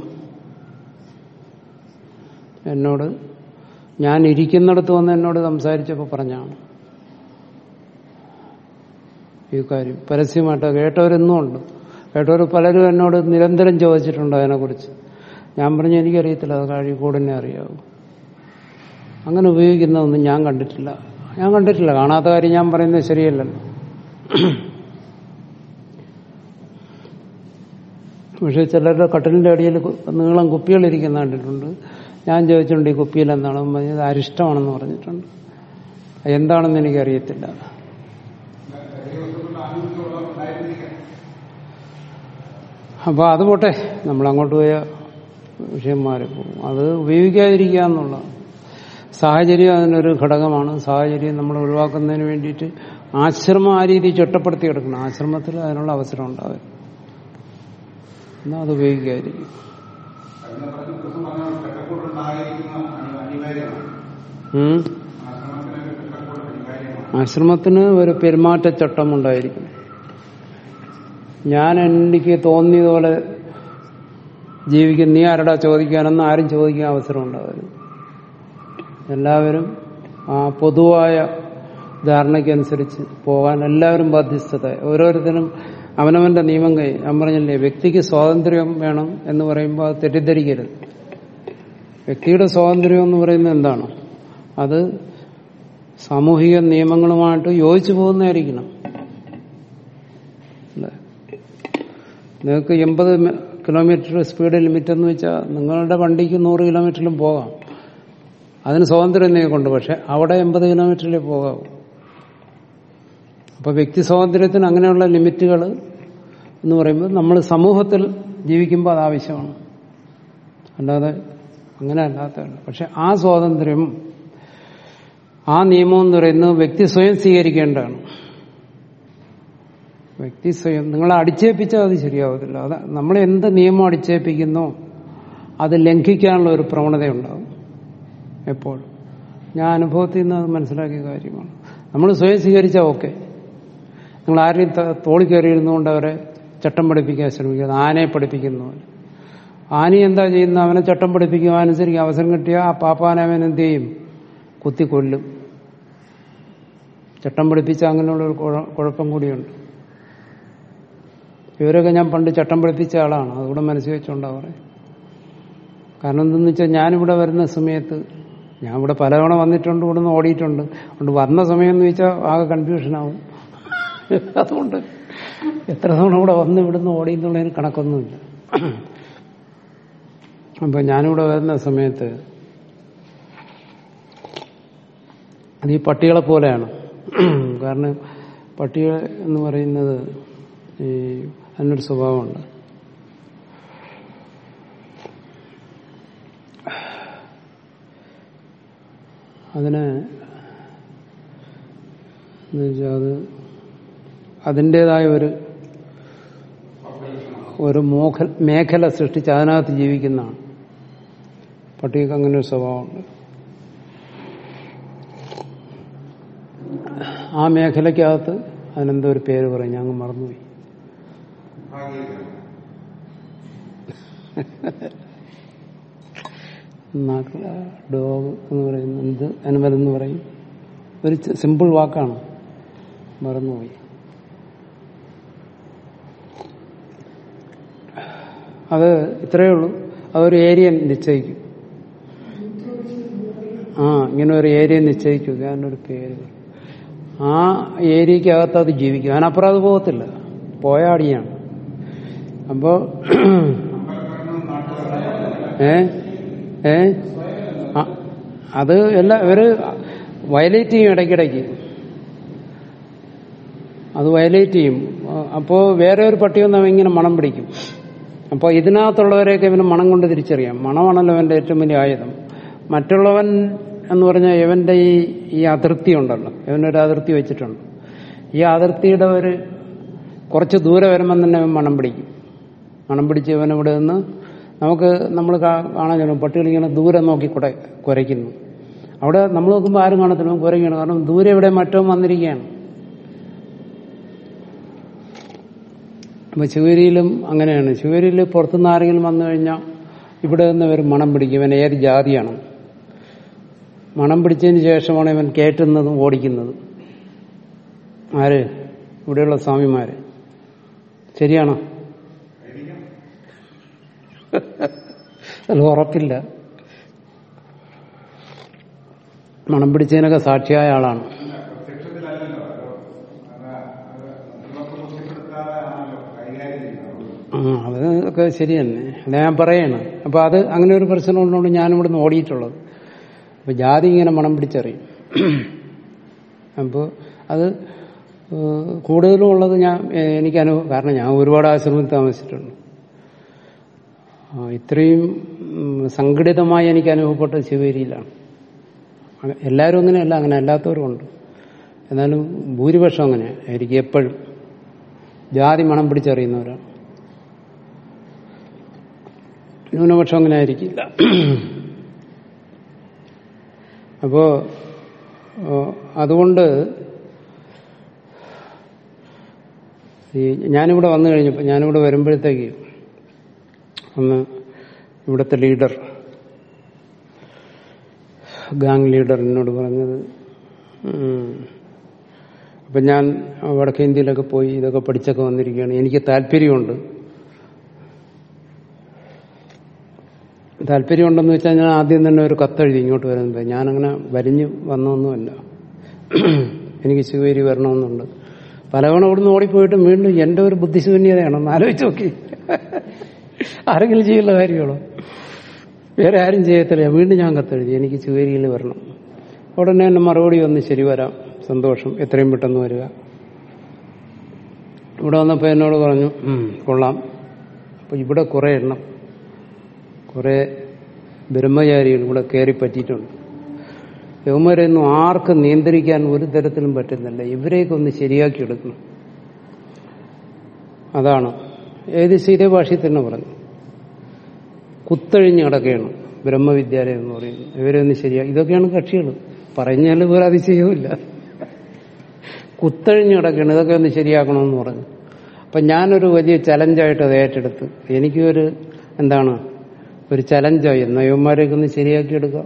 എന്നോട് ഞാൻ ഇരിക്കുന്നിടത്ത് വന്ന് എന്നോട് സംസാരിച്ചപ്പോൾ പറഞ്ഞാണ് ഈ കാര്യം പരസ്യമായിട്ട് കേട്ടവരെന്നും ഉണ്ട് കേട്ടവർ പലരും എന്നോട് നിരന്തരം ചോദിച്ചിട്ടുണ്ട് അതിനെക്കുറിച്ച് ഞാൻ പറഞ്ഞു എനിക്കറിയത്തില്ല അത് കഴിക്കൂടനെ അറിയാവൂ അങ്ങനെ ഉപയോഗിക്കുന്നതൊന്നും ഞാൻ കണ്ടിട്ടില്ല ഞാൻ കണ്ടിട്ടില്ല കാണാത്ത കാര്യം ഞാൻ പറയുന്നത് ശരിയല്ലല്ലോ പക്ഷെ ചിലരുടെ കട്ടിലിന്റെ അടിയിൽ കു- നീളം കുപ്പികളിരിക്കുന്ന കണ്ടിട്ടുണ്ട് ഞാൻ ചോദിച്ചിട്ടുണ്ട് ഈ കുപ്പിയിൽ എന്താണ് അവൻ പറഞ്ഞത് അരിഷ്ടമാണെന്ന് പറഞ്ഞിട്ടുണ്ട് എന്താണെന്ന് എനിക്കറിയത്തില്ല അപ്പൊ അത് പോട്ടെ നമ്മൾ അങ്ങോട്ട് പോയ വിഷയം മാറിപ്പോകും അത് ഉപയോഗിക്കാതിരിക്കുക എന്നുള്ള സാഹചര്യം അതിനൊരു ഘടകമാണ് സാഹചര്യം നമ്മൾ ഒഴിവാക്കുന്നതിന് വേണ്ടിയിട്ട് ആശ്രമം ആ രീതി ചുട്ടപ്പെടുത്തി എടുക്കണം ആശ്രമത്തിൽ അതിനുള്ള അവസരം ഉണ്ടാവും എന്നാൽ അത് ഉപയോഗിക്കാതിരിക്കും കഴിഞ്ഞ പ്രാവശ്യം ദിവസം പറഞ്ഞ ചട്ടക്കൂട് ഉണ്ടായിരിക്കുന്ന അനി- അനിവാര്യമാണ് ഉം. ആശ്രമത്തിനൊക്കെ ചട്ടക്കൂട് അനിവാര്യമാണ് ആശ്രമത്തിന് ഒരു പെരുമാറ്റച്ചട്ടം ഉണ്ടായിരിക്കും ഞാൻ എനിക്ക് തോന്നിയതുപോലെ ജീവിക്കും നീ ആരടാ ചോദിക്കാനെന്ന് ആരും ചോദിക്കാൻ അവസരം ഉണ്ടാവരുത് എല്ലാവരും ആ പൊതുവായ ധാരണയ്ക്കനുസരിച്ച് പോകാൻ എല്ലാവരും ബാധ്യസ്ഥത ഓരോരുത്തരും അവനവന്റെ നിയമം കൈ ഞാൻ പറഞ്ഞില്ലേ വ്യക്തിക്ക് സ്വാതന്ത്ര്യം വേണം എന്ന് പറയുമ്പോൾ അത് തെറ്റിദ്ധരിക്കരുത് വ്യക്തിയുടെ സ്വാതന്ത്ര്യം എന്ന് പറയുന്നത് എന്താണ് അത് സാമൂഹിക നിയമങ്ങളുമായിട്ട് യോജിച്ചു പോകുന്നതായിരിക്കണം അല്ലേ? നിങ്ങൾക്ക് എൺപത് കിലോമീറ്റർ സ്പീഡ് ലിമിറ്റ് എന്ന് വെച്ചാൽ നിങ്ങളുടെ വണ്ടിക്ക് നൂറ് കിലോമീറ്ററിലും പോകാം അതിന് സ്വാതന്ത്ര്യം നീക്കുണ്ട് പക്ഷെ അവിടെ എൺപത് കിലോമീറ്ററിലേ പോകാവൂ അപ്പൊ വ്യക്തി സ്വാതന്ത്ര്യത്തിന് അങ്ങനെയുള്ള ലിമിറ്റുകൾ എന്ന് പറയുമ്പോൾ നമ്മൾ സമൂഹത്തിൽ ജീവിക്കുമ്പോൾ അത് ആവശ്യമാണ് അല്ലാതെ അങ്ങനെ അല്ലാത്തതാണ് പക്ഷെ ആ സ്വാതന്ത്ര്യം ആ നിയമം എന്ന് പറയുന്നത് വ്യക്തി സ്വയം സ്വീകരിക്കേണ്ടതാണ് വ്യക്തി സ്വയം നിങ്ങളെ അടിച്ചേൽപ്പിച്ചാൽ അത് ശരിയാവത്തില്ല അത് നമ്മൾ എന്ത് നിയമം അടിച്ചേൽപ്പിക്കുന്നോ അത് ലംഘിക്കാനുള്ള ഒരു പ്രവണതയുണ്ടാകും എപ്പോഴും ഞാൻ അനുഭവത്തിൽ നിന്ന് അത് മനസ്സിലാക്കിയ കാര്യമാണ് നമ്മൾ സ്വയം സ്വീകരിച്ചാൽ ഓക്കെ നിങ്ങൾ ആരെയും ത- തോളി കയറിയിരുന്നുകൊണ്ട് അവരെ ചട്ടം പഠിപ്പിക്കാൻ ശ്രമിക്കുക ആനയെ പഠിപ്പിക്കുന്നു ആനി എന്താ ചെയ്യുന്ന അവനെ ചട്ടം പഠിപ്പിക്കും അനുസരിക്കും അവസരം കിട്ടിയാൽ ആ പാപ്പാനെ അവൻ എന്ത് ചെയ്യും കുത്തി കൊല്ലും ചട്ടം പഠിപ്പിച്ച അങ്ങനെയുള്ള ഒരു കുഴ- കുഴപ്പം കൂടിയുണ്ട് ഇവരൊക്കെ ഞാൻ പണ്ട് ചട്ടം പഠിപ്പിച്ച ആളാണ് അതുകൂടെ മനസ്സിൽ വെച്ചോണ്ടാ പറയാം കാരണം എന്തെന്ന് വെച്ചാൽ ഞാനിവിടെ വരുന്ന സമയത്ത് ഞാൻ ഇവിടെ പലതവണ വന്നിട്ടുണ്ട് ഇവിടെ നിന്ന് ഓടിയിട്ടുണ്ട് അതുകൊണ്ട് വന്ന സമയം എന്ന് വെച്ചാൽ ആകെ കൺഫ്യൂഷനാവും അതുകൊണ്ട് എത്ര തവണ ഇവിടെ വന്ന് ഇവിടുന്ന് ഓടി എന്നുള്ളതിന് കണക്കൊന്നുമില്ല അപ്പൊ ഞാനിവിടെ വരുന്ന സമയത്ത് അത് ഈ പട്ടികളെ പോലെയാണ് കാരണം പട്ടികൾ എന്ന് പറയുന്നത് ഈ അതിനൊരു സ്വഭാവമുണ്ട് അതിന് എന്നുവെച്ചാൽ അത് അതിൻ്റെതായ ഒരു ഒരു മോഖ മേഖല സൃഷ്ടിച്ച് അതിനകത്ത് ജീവിക്കുന്നതാണ് പട്ടികൾക്ക് അങ്ങനെ ഒരു സ്വഭാവമുണ്ട് ആ മേഖലയ്ക്കകത്ത് അതിനെന്തോ ഒരു പേര് പറയും ഞാൻ അങ്ങ് മറന്നുപോയി ഡോഗ് എന്ന് പറയുന്നത് എന്ത് അനുമതെന്ന് പറയും ഒരു സിമ്പിൾ വാക്കാണ് മറന്നുപോയി അത് ഇത്രയേ ഉള്ളൂ അതൊരു ഏരിയ നിശ്ചയിക്കും ആ ഇങ്ങനെ ഒരു ഏരിയ നിശ്ചയിക്കും ഞാനൊരു പേര് പറയും. ആ ഏരിയക്കകത്ത് അത് ജീവിക്കും അതിനപ്പുറം അത് പോകത്തില്ല പോയാടിയാണ് അപ്പോ ഏ ഏ ആ, അത് എല്ലാ ഇവര് വയലേറ്റ് ചെയ്യും ഇടയ്ക്കിടയ്ക്ക് അത് വയലേറ്റ് ചെയ്യും ആ, അപ്പോ വേറെ ഒരു പട്ടി വന്ന് അവൻ ഇങ്ങനെ മണം പിടിക്കും അപ്പൊ ഇതിനകത്തുള്ളവരെയൊക്കെ ഇവന് മണം കൊണ്ട് തിരിച്ചറിയാം മണമാണല്ലോ അവന്റെ ഏറ്റവും വലിയ ആയുധം മറ്റുള്ളവൻ എന്ന് പറഞ്ഞാൽ ഇവന്റെ ഈ ഈ അതിർത്തി ഉണ്ടല്ലോ ഇവനൊരു അതിർത്തി വെച്ചിട്ടുണ്ട് ഈ അതിർത്തിയുടെ ഒരു കുറച്ച് ദൂരെ വരുമ്പം തന്നെ അവൻ മണം പിടിക്കും മണം പിടിച്ച് ഇവൻ ഇവിടെ നിന്ന് നമുക്ക് നമ്മൾ കാണാൻ ചെല്ലും പട്ടികൾ ഇങ്ങനെ ദൂരെ നോക്കി കുടെ കുരയ്ക്കുന്നു അവിടെ നമ്മൾ നോക്കുമ്പോൾ ആരും കാണത്തില്ല അവൻ കുരയ്ക്കണം കാരണം ദൂരെ ഇവിടെ മറ്റോ വന്നിരിക്കുകയാണ് അപ്പൊ ശിവരിയിലും അങ്ങനെയാണ് ശിവരിയിൽ പുറത്തുനിന്ന് ആരെങ്കിലും വന്നു കഴിഞ്ഞാൽ ഇവിടെ നിന്ന് ഇവർ മണം പിടിക്കും ഇവൻ ഏത് ജാതിയാണ് മണം പിടിച്ചതിന് ശേഷമാണ് ഇവൻ കയറ്റുന്നതും ഓടിക്കുന്നതും ആര് ഇവിടെയുള്ള സ്വാമിമാര് ശരിയാണോ അത് ഉറപ്പില്ല മണം പിടിച്ചതിനൊക്കെ സാക്ഷിയായ ആളാണ് പ്രത്യക്ഷത്തിലല്ലല്ലോ അത് അത് മറ്റുള്ളവർക്ക് ബോധ്യപ്പെടുത്താതെ ആണല്ലോ കൈകാര്യം ചെയ്യുന്നത് ആ അതൊക്കെ ശരി തന്നെ അത് ഞാൻ പറയാണ് അപ്പൊ അത് അങ്ങനെ ഒരു പ്രശ്നം ഉള്ളതുകൊണ്ട് ഞാൻ ഇവിടുന്ന് ഓടിയിട്ടുള്ളത് അപ്പൊ ജാതി ഇങ്ങനെ മണം പിടിച്ചറിയും അപ്പോൾ അത് ഏഹ്, കൂടുതലും ഉള്ളത് ഞാൻ ഏഹ്, എനിക്ക് അനുഭവം കാരണം ഞാൻ ഒരുപാട് ആശ്രമത്തിൽ താമസിച്ചിട്ടുണ്ട് ആ, ഇത്രയും ഉം, സംഘടിതമായി എനിക്ക് അനുഭവപ്പെട്ടത് ശിവേരിയിലാണ് അങ്ങ- എല്ലാവരും അങ്ങനെയല്ല അങ്ങനെ അല്ലാത്തവരും ഉണ്ട് എന്നാലും ഭൂരിപക്ഷം അങ്ങനെ ആയിരിക്കും എപ്പോഴും ജാതി മണം പിടിച്ചറിയുന്നവരാണ് ന്യൂനപക്ഷം അങ്ങനെ ആയിരിക്കില്ല അപ്പോ ഓ, അതുകൊണ്ട് ഈ ഞാനിവിടെ വന്നു കഴിഞ്ഞപ്പോൾ ഞാനിവിടെ വരുമ്പോഴത്തേക്ക് ഒന്ന് ഇവിടുത്തെ ലീഡർ ഗാങ് ലീഡർ എന്നോട് പറഞ്ഞത് ഉം, അപ്പം ഞാൻ വടക്കേ ഇന്ത്യയിലൊക്കെ പോയി ഇതൊക്കെ പഠിച്ചൊക്കെ വന്നിരിക്കുകയാണ് എനിക്ക് താല്പര്യമുണ്ട് താല്പര്യമുണ്ടെന്ന് വെച്ചാൽ ഞാൻ ആദ്യം തന്നെ ഒരു കത്തെഴുതി ഇങ്ങോട്ട് വരുന്നത് ഞാനങ്ങനെ വരിഞ്ഞ് വന്നൊന്നുമല്ല എനിക്ക് ശിവേരി വരണമെന്നുണ്ട് പലവണ ഇവിടുന്ന് ഓടിപ്പോയിട്ട് വീണ്ടും എന്റെ ഒരു ബുദ്ധിശൂന്യതയാണ് ഒന്ന് ആലോചിച്ച് നോക്കി ആരെങ്കിലും ചെയ്യുന്ന കാര്യമാണോ വേറെ ആരും ചെയ്യത്തില്ല വീണ്ടും ഞാൻ കത്തെഴുതി എനിക്ക് ശിവേരിയിൽ വരണം ഉടനെ എന്നെ മറുപടി വന്ന് ശരി വരാം സന്തോഷം എത്രയും പെട്ടെന്ന് വരിക ഇവിടെ വന്നപ്പോൾ എന്നോട് പറഞ്ഞു "ഉം, കൊള്ളാം അപ്പൊ ഇവിടെ കുറെ എണ്ണം കുറെ ബ്രഹ്മചാരികൾ ഇവിടെ കയറി പറ്റിയിട്ടുണ്ട് യവന്മാരെയൊന്നും ആർക്കും നിയന്ത്രിക്കാൻ ഒരു തരത്തിലും പറ്റുന്നില്ല ഇവരെയൊക്കെ ഒന്ന് ശരിയാക്കി എടുക്കണം അതാണ് ഏത് ഇതേ ഭാഷയിൽ തന്നെ പറഞ്ഞു കുത്തഴിഞ്ഞ് കിടക്കുകയാണ് ബ്രഹ്മവിദ്യാലയം എന്ന് പറയുന്നത് ഇവരെ ഒന്ന് ശരിയാ ഇതൊക്കെയാണ് കക്ഷികൾ പറഞ്ഞാൽ വേറെ അതിശയവുമില്ല കുത്തഴിഞ്ഞ് കിടക്കുകയാണ് ഇതൊക്കെ ഒന്ന് ശരിയാക്കണമെന്ന് പറഞ്ഞു അപ്പം ഞാനൊരു വലിയ ചലഞ്ചായിട്ട് അത് ഏറ്റെടുത്ത് എനിക്കൊരു എന്താണ് ഒരു ചലഞ്ചായി നയവന്മാരെയൊക്കെ ഒന്ന് ശരിയാക്കി എടുക്കുക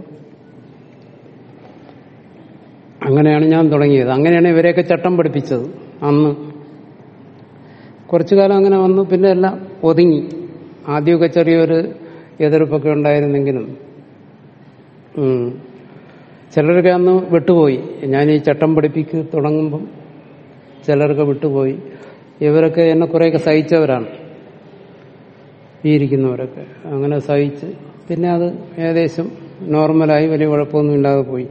അങ്ങനെയാണ് ഞാൻ തുടങ്ങിയത് അങ്ങനെയാണ് ഇവരെയൊക്കെ ചട്ടം പഠിപ്പിച്ചത് അന്ന് കുറച്ചു കാലം അങ്ങനെ വന്നു പിന്നെ എല്ലാം ഒതുങ്ങി ആദ്യമൊക്കെ ചെറിയൊരു എതിർപ്പൊക്കെ ഉണ്ടായിരുന്നെങ്കിലും ഉം. ചിലരൊക്കെ അന്ന് വിട്ടുപോയി ഞാൻ ഈ ചട്ടം പഠിപ്പിക്ക് തുടങ്ങുമ്പം ചിലരൊക്കെ വിട്ടുപോയി ഇവരൊക്കെ എന്നെ കുറേയൊക്കെ സഹിച്ചവരാണ് ഈ ഇരിക്കുന്നവരൊക്കെ അങ്ങനെ സഹിച്ച് പിന്നെ അത് ഏകദേശം നോർമലായി വലിയ കുഴപ്പമൊന്നുമില്ലാതെ പോയി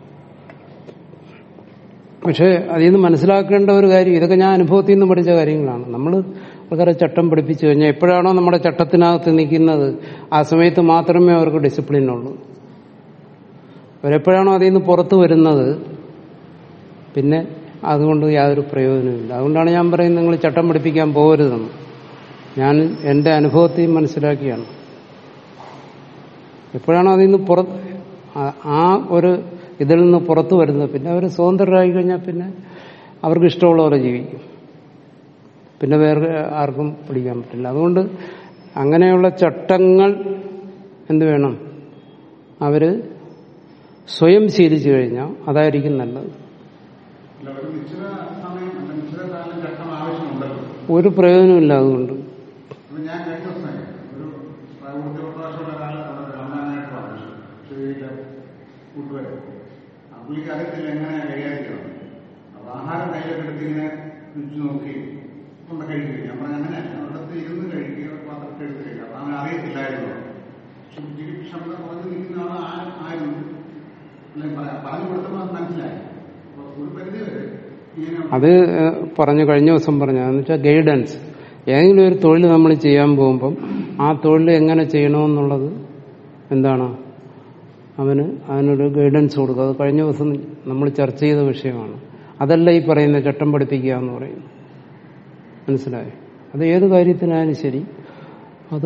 പക്ഷെ അതിൽ നിന്ന് മനസ്സിലാക്കേണ്ട ഒരു കാര്യം ഇതൊക്കെ ഞാൻ അനുഭവത്തിൽ നിന്ന് പഠിച്ച കാര്യങ്ങളാണ് നമ്മൾ ആൾക്കാരെ ചട്ടം പഠിപ്പിച്ചു കഴിഞ്ഞാൽ എപ്പോഴാണോ നമ്മുടെ ചട്ടത്തിനകത്ത് നിൽക്കുന്നത് ആ സമയത്ത് മാത്രമേ അവർക്ക് ഡിസിപ്ലിൻ ഉള്ളൂ അവരെപ്പോഴാണോ അതിൽ നിന്ന് പുറത്തു വരുന്നത് പിന്നെ അതുകൊണ്ട് യാതൊരു പ്രയോജനമില്ല അതുകൊണ്ടാണ് ഞാൻ പറയുന്നത് നിങ്ങൾ ചട്ടം പഠിപ്പിക്കാൻ പോകരുതെന്ന് ഞാൻ എൻ്റെ അനുഭവത്തിൽ മനസ്സിലാക്കിയാണ് എപ്പോഴാണോ അതിൽ നിന്ന് പുറത്ത് ആ- ആ ഒരു ഇതിൽ നിന്ന് പുറത്തു വരുന്നത് പിന്നെ അവർ സ്വതന്ത്രരായി കഴിഞ്ഞാൽ പിന്നെ അവർക്ക് ഇഷ്ടമുള്ള പോലെ ജീവിക്കും പിന്നെ വേറെ ആർക്കും പിടിക്കാൻ പറ്റില്ല അതുകൊണ്ട് അങ്ങനെയുള്ള ചട്ടങ്ങൾ എന്ത് വേണം അവര് സ്വയം ശീലിച്ചു കഴിഞ്ഞാൽ അതായിരിക്കും നല്ലത് അല്ല ഒരു നിശ്ചിത സമയം അല്ല നിശ്ചിത കാലം ചട്ടം ആവശ്യമുണ്ടല്ലോ ഒരു പ്രയോജനമില്ല അതുകൊണ്ട് അപ്പൊ ഞാൻ കഴിഞ്ഞ ദിവസം ഒരു പ്രായപൂർത്തിപ്രാവശ്യമുള്ള കാലം അവിടെ കാണാനായിട്ട് വന്നു ശ്രീയിലെ കൂട്ടുകാരെ ആ പുള്ളിക്ക് അറിയത്തില്ല എങ്ങനെയാ കൈകാര്യം ചെയ്യണം അപ്പൊ ആഹാരം കയ്യിലൊക്കെ എടുത്ത് ഇങ്ങനെ രുചിച്ച് നോക്കി കൊണ്ട് കഴിക്കുക ഞാൻ പറഞ്ഞ അങ്ങനെ അവിടുത്തെ ഇരുന്ന് കഴിക്കുക പാത്രത്തിൽ എടുത്ത് കഴിക്കുക അപ്പൊ അവൻ അറിയത്തില്ലായിരുന്നു പക്ഷെ ബുദ്ധിക്ക് ക്ഷമത കുറഞ്ഞു നിൽക്കുന്ന ആൾ ആ- ആയിരുന്നു അല്ലെങ്കിൽ പറയാം പറഞ്ഞു കൊടുത്തപ്പോൾ അത് മനസ്സിലായി അപ്പൊ ഒരു പരിധി വരെ ഇങ്ങനെ അത് ഏഹ്, പറഞ്ഞു കഴിഞ്ഞ ദിവസം പറഞ്ഞു എന്ന് വെച്ചാൽ ഗൈഡൻസ് ഏതെങ്കിലും ഒരു തൊഴിൽ നമ്മൾ ചെയ്യാൻ പോകുമ്പം ആ തൊഴിൽ എങ്ങനെ ചെയ്യണമെന്നുള്ളത് എന്താണ് അവന് അതിനൊരു ഗൈഡൻസ് കൊടുക്കുക അത് കഴിഞ്ഞ ദിവസം നമ്മൾ ചർച്ച ചെയ്ത വിഷയമാണ് അതല്ല ഈ പറയുന്ന ചട്ടം പഠിപ്പിക്കുക എന്ന് പറയുന്നത് മനസ്സിലായോ അത് ഏത് കാര്യത്തിനായാലും ശരി അത്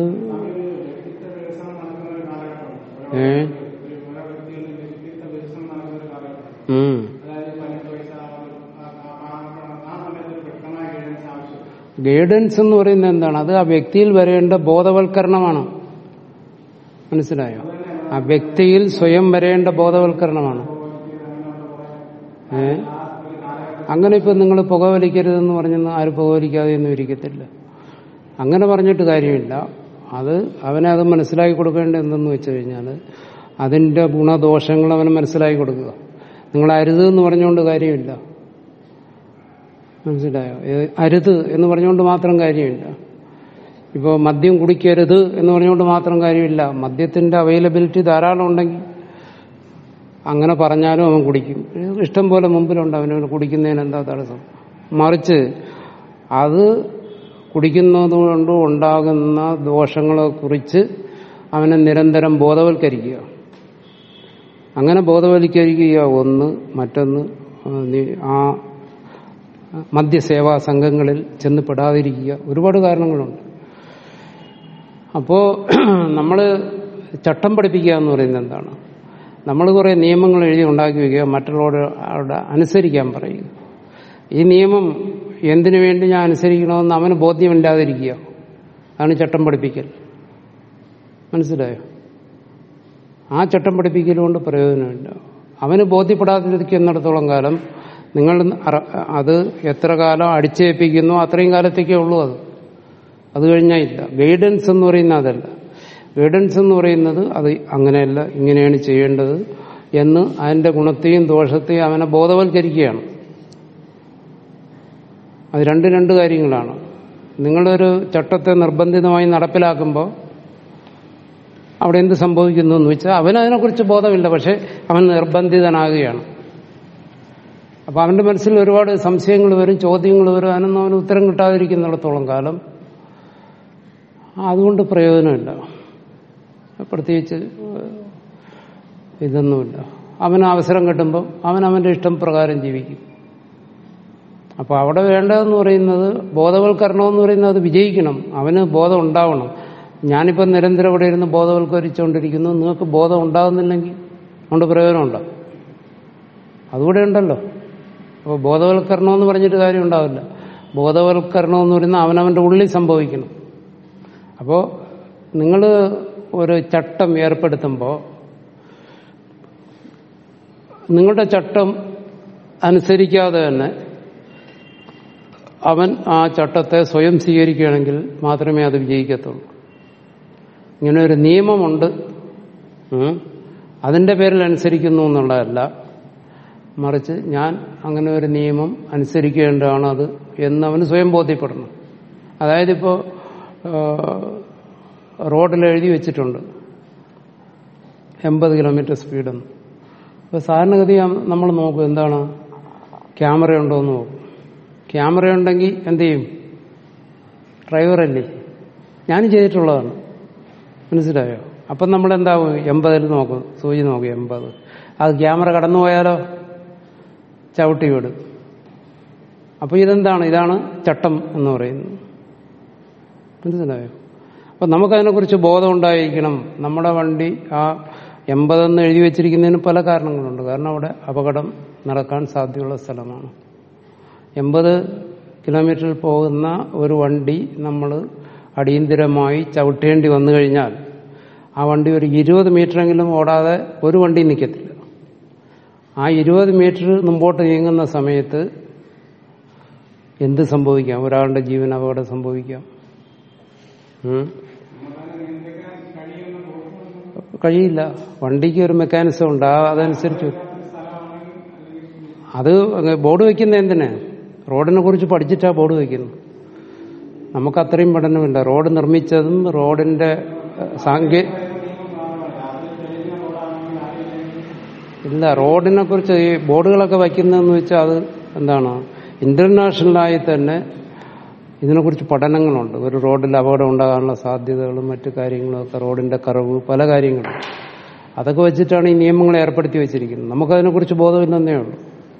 ഏ ഉം ഗൈഡൻസ് എന്ന് പറയുന്നത് എന്താണ് അത് ആ വ്യക്തിയിൽ വരേണ്ട ബോധവൽക്കരണമാണ് മനസ്സിലായോ ആ വ്യക്തിയിൽ സ്വയം വരേണ്ട ബോധവൽക്കരണമാണ് ഏ അങ്ങനെ ഇപ്പൊ നിങ്ങൾ പുകവലിക്കരുതെന്ന് പറഞ്ഞെന്ന് ആരും പുകവലിക്കാതെയൊന്നും ഇരിക്കത്തില്ല അങ്ങനെ പറഞ്ഞിട്ട് കാര്യമില്ല അത് അവനെ അത് മനസ്സിലാക്കി കൊടുക്കേണ്ടത് എന്തെന്ന് വെച്ച് കഴിഞ്ഞാൽ അതിന്റെ ഗുണദോഷങ്ങൾ അവന് മനസ്സിലാക്കി കൊടുക്കുക നിങ്ങൾ അരുത് എന്ന് പറഞ്ഞുകൊണ്ട് കാര്യമില്ല മനസ്സിലായോ ഏ, അരുത് എന്ന് പറഞ്ഞുകൊണ്ട് മാത്രം കാര്യമില്ല ഇപ്പോൾ മദ്യം കുടിക്കരുത് എന്ന് പറഞ്ഞുകൊണ്ട് മാത്രം കാര്യമില്ല മദ്യത്തിന്റെ അവൈലബിലിറ്റി ധാരാളം ഉണ്ടെങ്കിൽ അങ്ങനെ പറഞ്ഞാലും അവൻ കുടിക്കും ഇഷ്ടം പോലെ മുമ്പിലുണ്ട് അവന് കുടിക്കുന്നതിന് എന്താ തടസ്സം മറിച്ച് അത് കുടിക്കുന്നത് കൊണ്ട് ഉണ്ടാകുന്ന ദോഷങ്ങളെ കുറിച്ച് അവനെ നിരന്തരം ബോധവൽക്കരിക്കുക അങ്ങനെ ബോധവൽക്കരിക്കുക ഒന്ന് മറ്റൊന്ന് ആ, നീ- ആ മദ്യസേവാ സംഘങ്ങളിൽ ചെന്ന് പെടാതിരിക്കുക ഒരുപാട് കാരണങ്ങളുണ്ട് അപ്പോ നമ്മൾ ചട്ടം പഠിപ്പിക്കുക എന്ന് പറയുന്നത് എന്താണ് നമ്മൾ കുറെ നിയമങ്ങൾ എഴുതി ഉണ്ടാക്കി വയ്ക്കുക മറ്റുള്ളവരോട് അനുസരിക്കാൻ പറയുക ഈ നിയമം എന്തിനു വേണ്ടി ഞാൻ അനുസരിക്കണമെന്ന് അവന് ബോധ്യമില്ലാതിരിക്കുക അതാണ് ചട്ടം പഠിപ്പിക്കൽ മനസ്സിലായോ ആ ചട്ടം പഠിപ്പിക്കലുകൊണ്ട് പ്രയോജനമില്ല അവന് ബോധ്യപ്പെടാതിരിക്കുന്നിടത്തോളം കാലം നിങ്ങൾ അറ- അത് എത്ര കാലം അടിച്ചേൽപ്പിക്കുന്നോ അത്രയും കാലത്തേക്കേ ഉള്ളൂ അത് അത് കഴിഞ്ഞാൽ ഇല്ല ഗൈഡൻസ് എന്ന് പറയുന്ന അതല്ല ഗൈഡൻസ് എന്ന് പറയുന്നത് അത് അങ്ങനെയല്ല ഇങ്ങനെയാണ് ചെയ്യേണ്ടത് എന്ന് അതിന്റെ ഗുണത്തെയും ദോഷത്തെയും അവനെ ബോധവൽക്കരിക്കുകയാണ് അത് രണ്ട് രണ്ട് കാര്യങ്ങളാണ് നിങ്ങളൊരു ചട്ടത്തെ നിർബന്ധിതമായി നടപ്പിലാക്കുമ്പോൾ അവിടെ എന്ത് സംഭവിക്കുന്നു എന്ന് വെച്ചാൽ അവന് അതിനെക്കുറിച്ച് ബോധമില്ല പക്ഷെ അവൻ നിർബന്ധിതനാകുകയാണ് അപ്പൊ അവന്റെ മനസ്സിൽ ഒരുപാട് സംശയങ്ങൾ വരും ചോദ്യങ്ങൾ വരും അതിനൊന്നും അവന് ഉത്തരം കിട്ടാതിരിക്കുന്നിടത്തോളം കാലം അതുകൊണ്ട് പ്രയോജനമില്ല പ്രത്യേകിച്ച് ഇതൊന്നുമില്ല അവന് അവസരം കിട്ടുമ്പോൾ അവൻ അവന്റെ ഇഷ്ടം പ്രകാരം ജീവിക്കും അപ്പൊ അവിടെ വേണ്ടതെന്ന് പറയുന്നത് ബോധവൽക്കരണം എന്ന് പറയുന്നത് അത് വിജയിക്കണം അവന് ബോധം ഉണ്ടാവണം ഞാനിപ്പോൾ നിരന്തരം ഇവിടെ ഇരുന്ന് ബോധവൽക്കരിച്ചുകൊണ്ടിരിക്കുന്നു നിങ്ങൾക്ക് ബോധം ഉണ്ടാകുന്നില്ലെങ്കിൽ അതുകൊണ്ട് പ്രയോജനമുണ്ടോ അതുകൂടെ ഉണ്ടല്ലോ അപ്പോൾ ബോധവൽക്കരണം എന്ന് പറഞ്ഞിട്ട് കാര്യം ഉണ്ടാവില്ല ബോധവൽക്കരണം എന്ന് പറയുന്നത് അവനവന്റെ ഉള്ളിൽ സംഭവിക്കണം അപ്പോൾ നിങ്ങൾ ഒരു ചട്ടം ഏർപ്പെടുത്തുമ്പോൾ നിങ്ങളുടെ ചട്ടം അനുസരിക്കാതെ തന്നെ അവൻ ആ ചട്ടത്തെ സ്വയം സ്വീകരിക്കുകയാണെങ്കിൽ മാത്രമേ അത് വിജയിക്കത്തുള്ളൂ ഇങ്ങനെ ഒരു നിയമമുണ്ട് ഉം. അതിന്റെ പേരിൽ അനുസരിക്കുന്നു എന്നുള്ളതല്ല മറിച്ച് ഞാൻ അങ്ങനെ ഒരു നിയമം അനുസരിക്കേണ്ടതാണ് അത് എന്നവന് സ്വയം ബോധ്യപ്പെടണം അതായത് ഇപ്പോൾ റോഡിൽ എഴുതി വെച്ചിട്ടുണ്ട് എൺപത് കിലോമീറ്റർ സ്പീഡെന്ന് അപ്പോൾ സാധാരണഗതി നമ്മൾ നോക്കും എന്താണ് ക്യാമറ ഉണ്ടോ എന്ന് നോക്കും ക്യാമറ ഉണ്ടെങ്കിൽ എന്ത് ചെയ്യും ഡ്രൈവറല്ലേ ഞാനും ചെയ്തിട്ടുള്ളതാണ് മനസ്സിലായോ അപ്പം നമ്മൾ എന്താവും എൺപതിൽ നോക്കും സൂചി നോക്കും എൺപത് അത് ക്യാമറ കടന്നു പോയാലോ ചവിട്ടി വിടും അപ്പോൾ ഇതെന്താണ് ഇതാണ് ചട്ടം എന്ന് പറയുന്നത് മനസ്സിലായോ അപ്പം നമുക്കതിനെക്കുറിച്ച് ബോധം ഉണ്ടായിരിക്കണം നമ്മുടെ വണ്ടി ആ എൺപതെന്ന് എഴുതി വെച്ചിരിക്കുന്നതിന് പല കാരണങ്ങളുണ്ട് കാരണം അവിടെ അപകടം നടക്കാൻ സാധ്യതയുള്ള സ്ഥലമാണ് എൺപത് കിലോമീറ്ററിൽ പോകുന്ന ഒരു വണ്ടി നമ്മൾ അടിയന്തിരമായി ചവിട്ടേണ്ടി വന്നു കഴിഞ്ഞാൽ ആ വണ്ടി ഒരു ഇരുപത് മീറ്ററെങ്കിലും ഓടാതെ ഒരു വണ്ടി നിൽക്കത്തില്ല ആ ഇരുപത് മീറ്റർ മുമ്പോട്ട് നീങ്ങുന്ന സമയത്ത് എന്ത് സംഭവിക്കാം ഒരാളുടെ ജീവൻ അപകടം സംഭവിക്കാം ഉം? കഴിയില്ല വണ്ടിക്ക് ഒരു മെക്കാനിസം ഉണ്ട് ആ അതനുസരിച്ച് അത് ബോർഡ് വെക്കുന്ന എന്തിനാ റോഡിനെ കുറിച്ച് പഠിച്ചിട്ടാ ബോർഡ് വെക്കുന്നത് നമുക്ക് അത്രയും പഠനമില്ല റോഡ് നിർമ്മിച്ചതും റോഡിന്റെ ഏഹ്, സാങ്കേ ഇല്ല റോഡിനെ കുറിച്ച് ഈ ബോർഡുകളൊക്കെ വയ്ക്കുന്നതെന്ന് വെച്ചാൽ അത് എന്താണ് ഇന്റർനാഷണലായി തന്നെ ഇതിനെക്കുറിച്ച് പഠനങ്ങളുണ്ട് ഒരു റോഡിൽ അപകടം ഉണ്ടാകാനുള്ള സാധ്യതകളും മറ്റു കാര്യങ്ങളും ഒക്കെ റോഡിന്റെ കറവ് പല കാര്യങ്ങളും അതൊക്കെ വെച്ചിട്ടാണ് ഈ നിയമങ്ങൾ ഏർപ്പെടുത്തി വെച്ചിരിക്കുന്നത് നമുക്കതിനെക്കുറിച്ച് ബോധമില്ലെന്നേ ഉള്ളൂ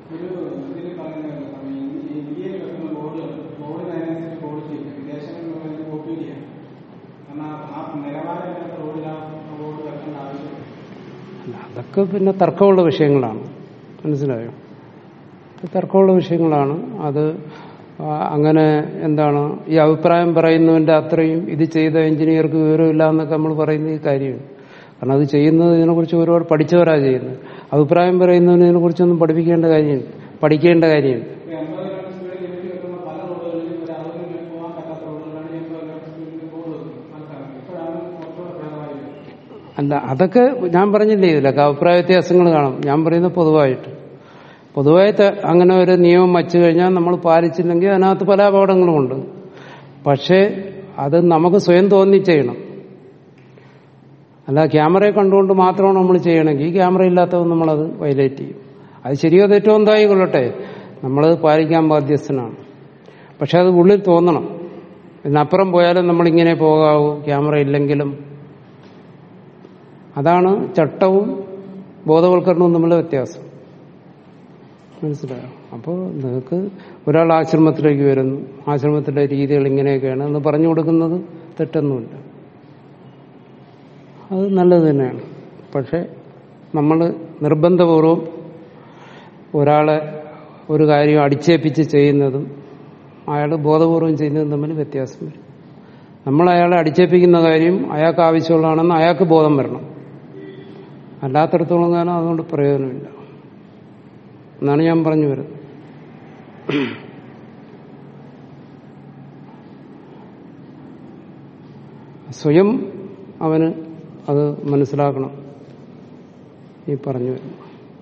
അല്ല, അതൊക്കെ പിന്നെ തർക്കമുള്ള വിഷയങ്ങളാണ് മനസ്സിലായോ ഇത് തർക്കമുള്ള വിഷയങ്ങളാണ് അത് ആ, അങ്ങനെ എന്താണ് ഈ അഭിപ്രായം പറയുന്നതിന്റെ അത്രയും ഇത് ചെയ്ത എഞ്ചിനീയർക്ക് വിവരമില്ല എന്നൊക്കെ നമ്മൾ പറയുന്ന ഈ കാര്യമാണ് കാരണം അത് ചെയ്യുന്നത് ഇതിനെക്കുറിച്ച് ഒരുപാട് പഠിച്ചവരാ ചെയ്യുന്നത് അഭിപ്രായം പറയുന്നതിന് ഇതിനെക്കുറിച്ചൊന്നും പഠിപ്പിക്കേണ്ട കാര്യമില്ല പഠിക്കേണ്ട കാര്യമില്ല അല്ല അതൊക്കെ ഞാൻ പറഞ്ഞില്ലേ ഇതിലൊക്കെ അഭിപ്രായ വ്യത്യാസങ്ങൾ കാണും ഞാൻ പറയുന്നത് പൊതുവായിട്ട് പൊതുവായിട്ട് അങ്ങനെ ഒരു നിയമം വച്ചു കഴിഞ്ഞാൽ നമ്മൾ പാലിച്ചില്ലെങ്കിൽ അതിനകത്ത് പല അപകടങ്ങളുമുണ്ട് പക്ഷേ അത് നമുക്ക് സ്വയം തോന്നി ചെയ്യണം അല്ല ക്യാമറയെ കണ്ടുകൊണ്ട് മാത്രമാണ് നമ്മൾ ചെയ്യണമെങ്കിൽ ക്യാമറ ഇല്ലാത്തവൻ നമ്മളത് വയലേറ്റ് ചെയ്യും അത് ശരിയോ തെറ്റോ എന്തായിക്കൊള്ളട്ടെ നമ്മളത് പാലിക്കാൻ ബാധ്യസ്ഥനാണ് പക്ഷെ അത് ഉള്ളിൽ തോന്നണം ഇതിനപ്പുറം പോയാലും നമ്മളിങ്ങനെ പോകാവൂ ക്യാമറ ഇല്ലെങ്കിലും അതാണ് ചട്ടവും ബോധവൽക്കരണവും തമ്മിലുള്ള വ്യത്യാസം മനസ്സിലായോ അപ്പോൾ നിങ്ങൾക്ക് ഒരാൾ ആശ്രമത്തിലേക്ക് വരുന്നു ആശ്രമത്തിലെ രീതികൾ ഇങ്ങനെയൊക്കെയാണ് എന്ന് പറഞ്ഞു കൊടുക്കുന്നത് തെറ്റൊന്നുമില്ല അത് നല്ലത് തന്നെയാണ് പക്ഷെ നമ്മൾ നിർബന്ധപൂർവം ഒരാളെ ഒരു കാര്യം അടിച്ചേൽപ്പിച്ച് ചെയ്യുന്നതും അയാൾ ബോധപൂർവം ചെയ്യുന്നതും തമ്മിൽ വ്യത്യാസം വരും നമ്മൾ അയാളെ അടിച്ചേൽപ്പിക്കുന്ന കാര്യം അയാൾക്ക് ആവശ്യമുള്ളതാണെന്ന് അയാൾക്ക് ബോധം വരണം അല്ലാത്തടത്തോളം കാലം അതുകൊണ്ട് പ്രയോജനമില്ല എന്നാണ് ഞാൻ പറഞ്ഞു വരുന്നത് സ്വയം അവന് അത് മനസ്സിലാക്കണം ഈ പറഞ്ഞു വരുന്നു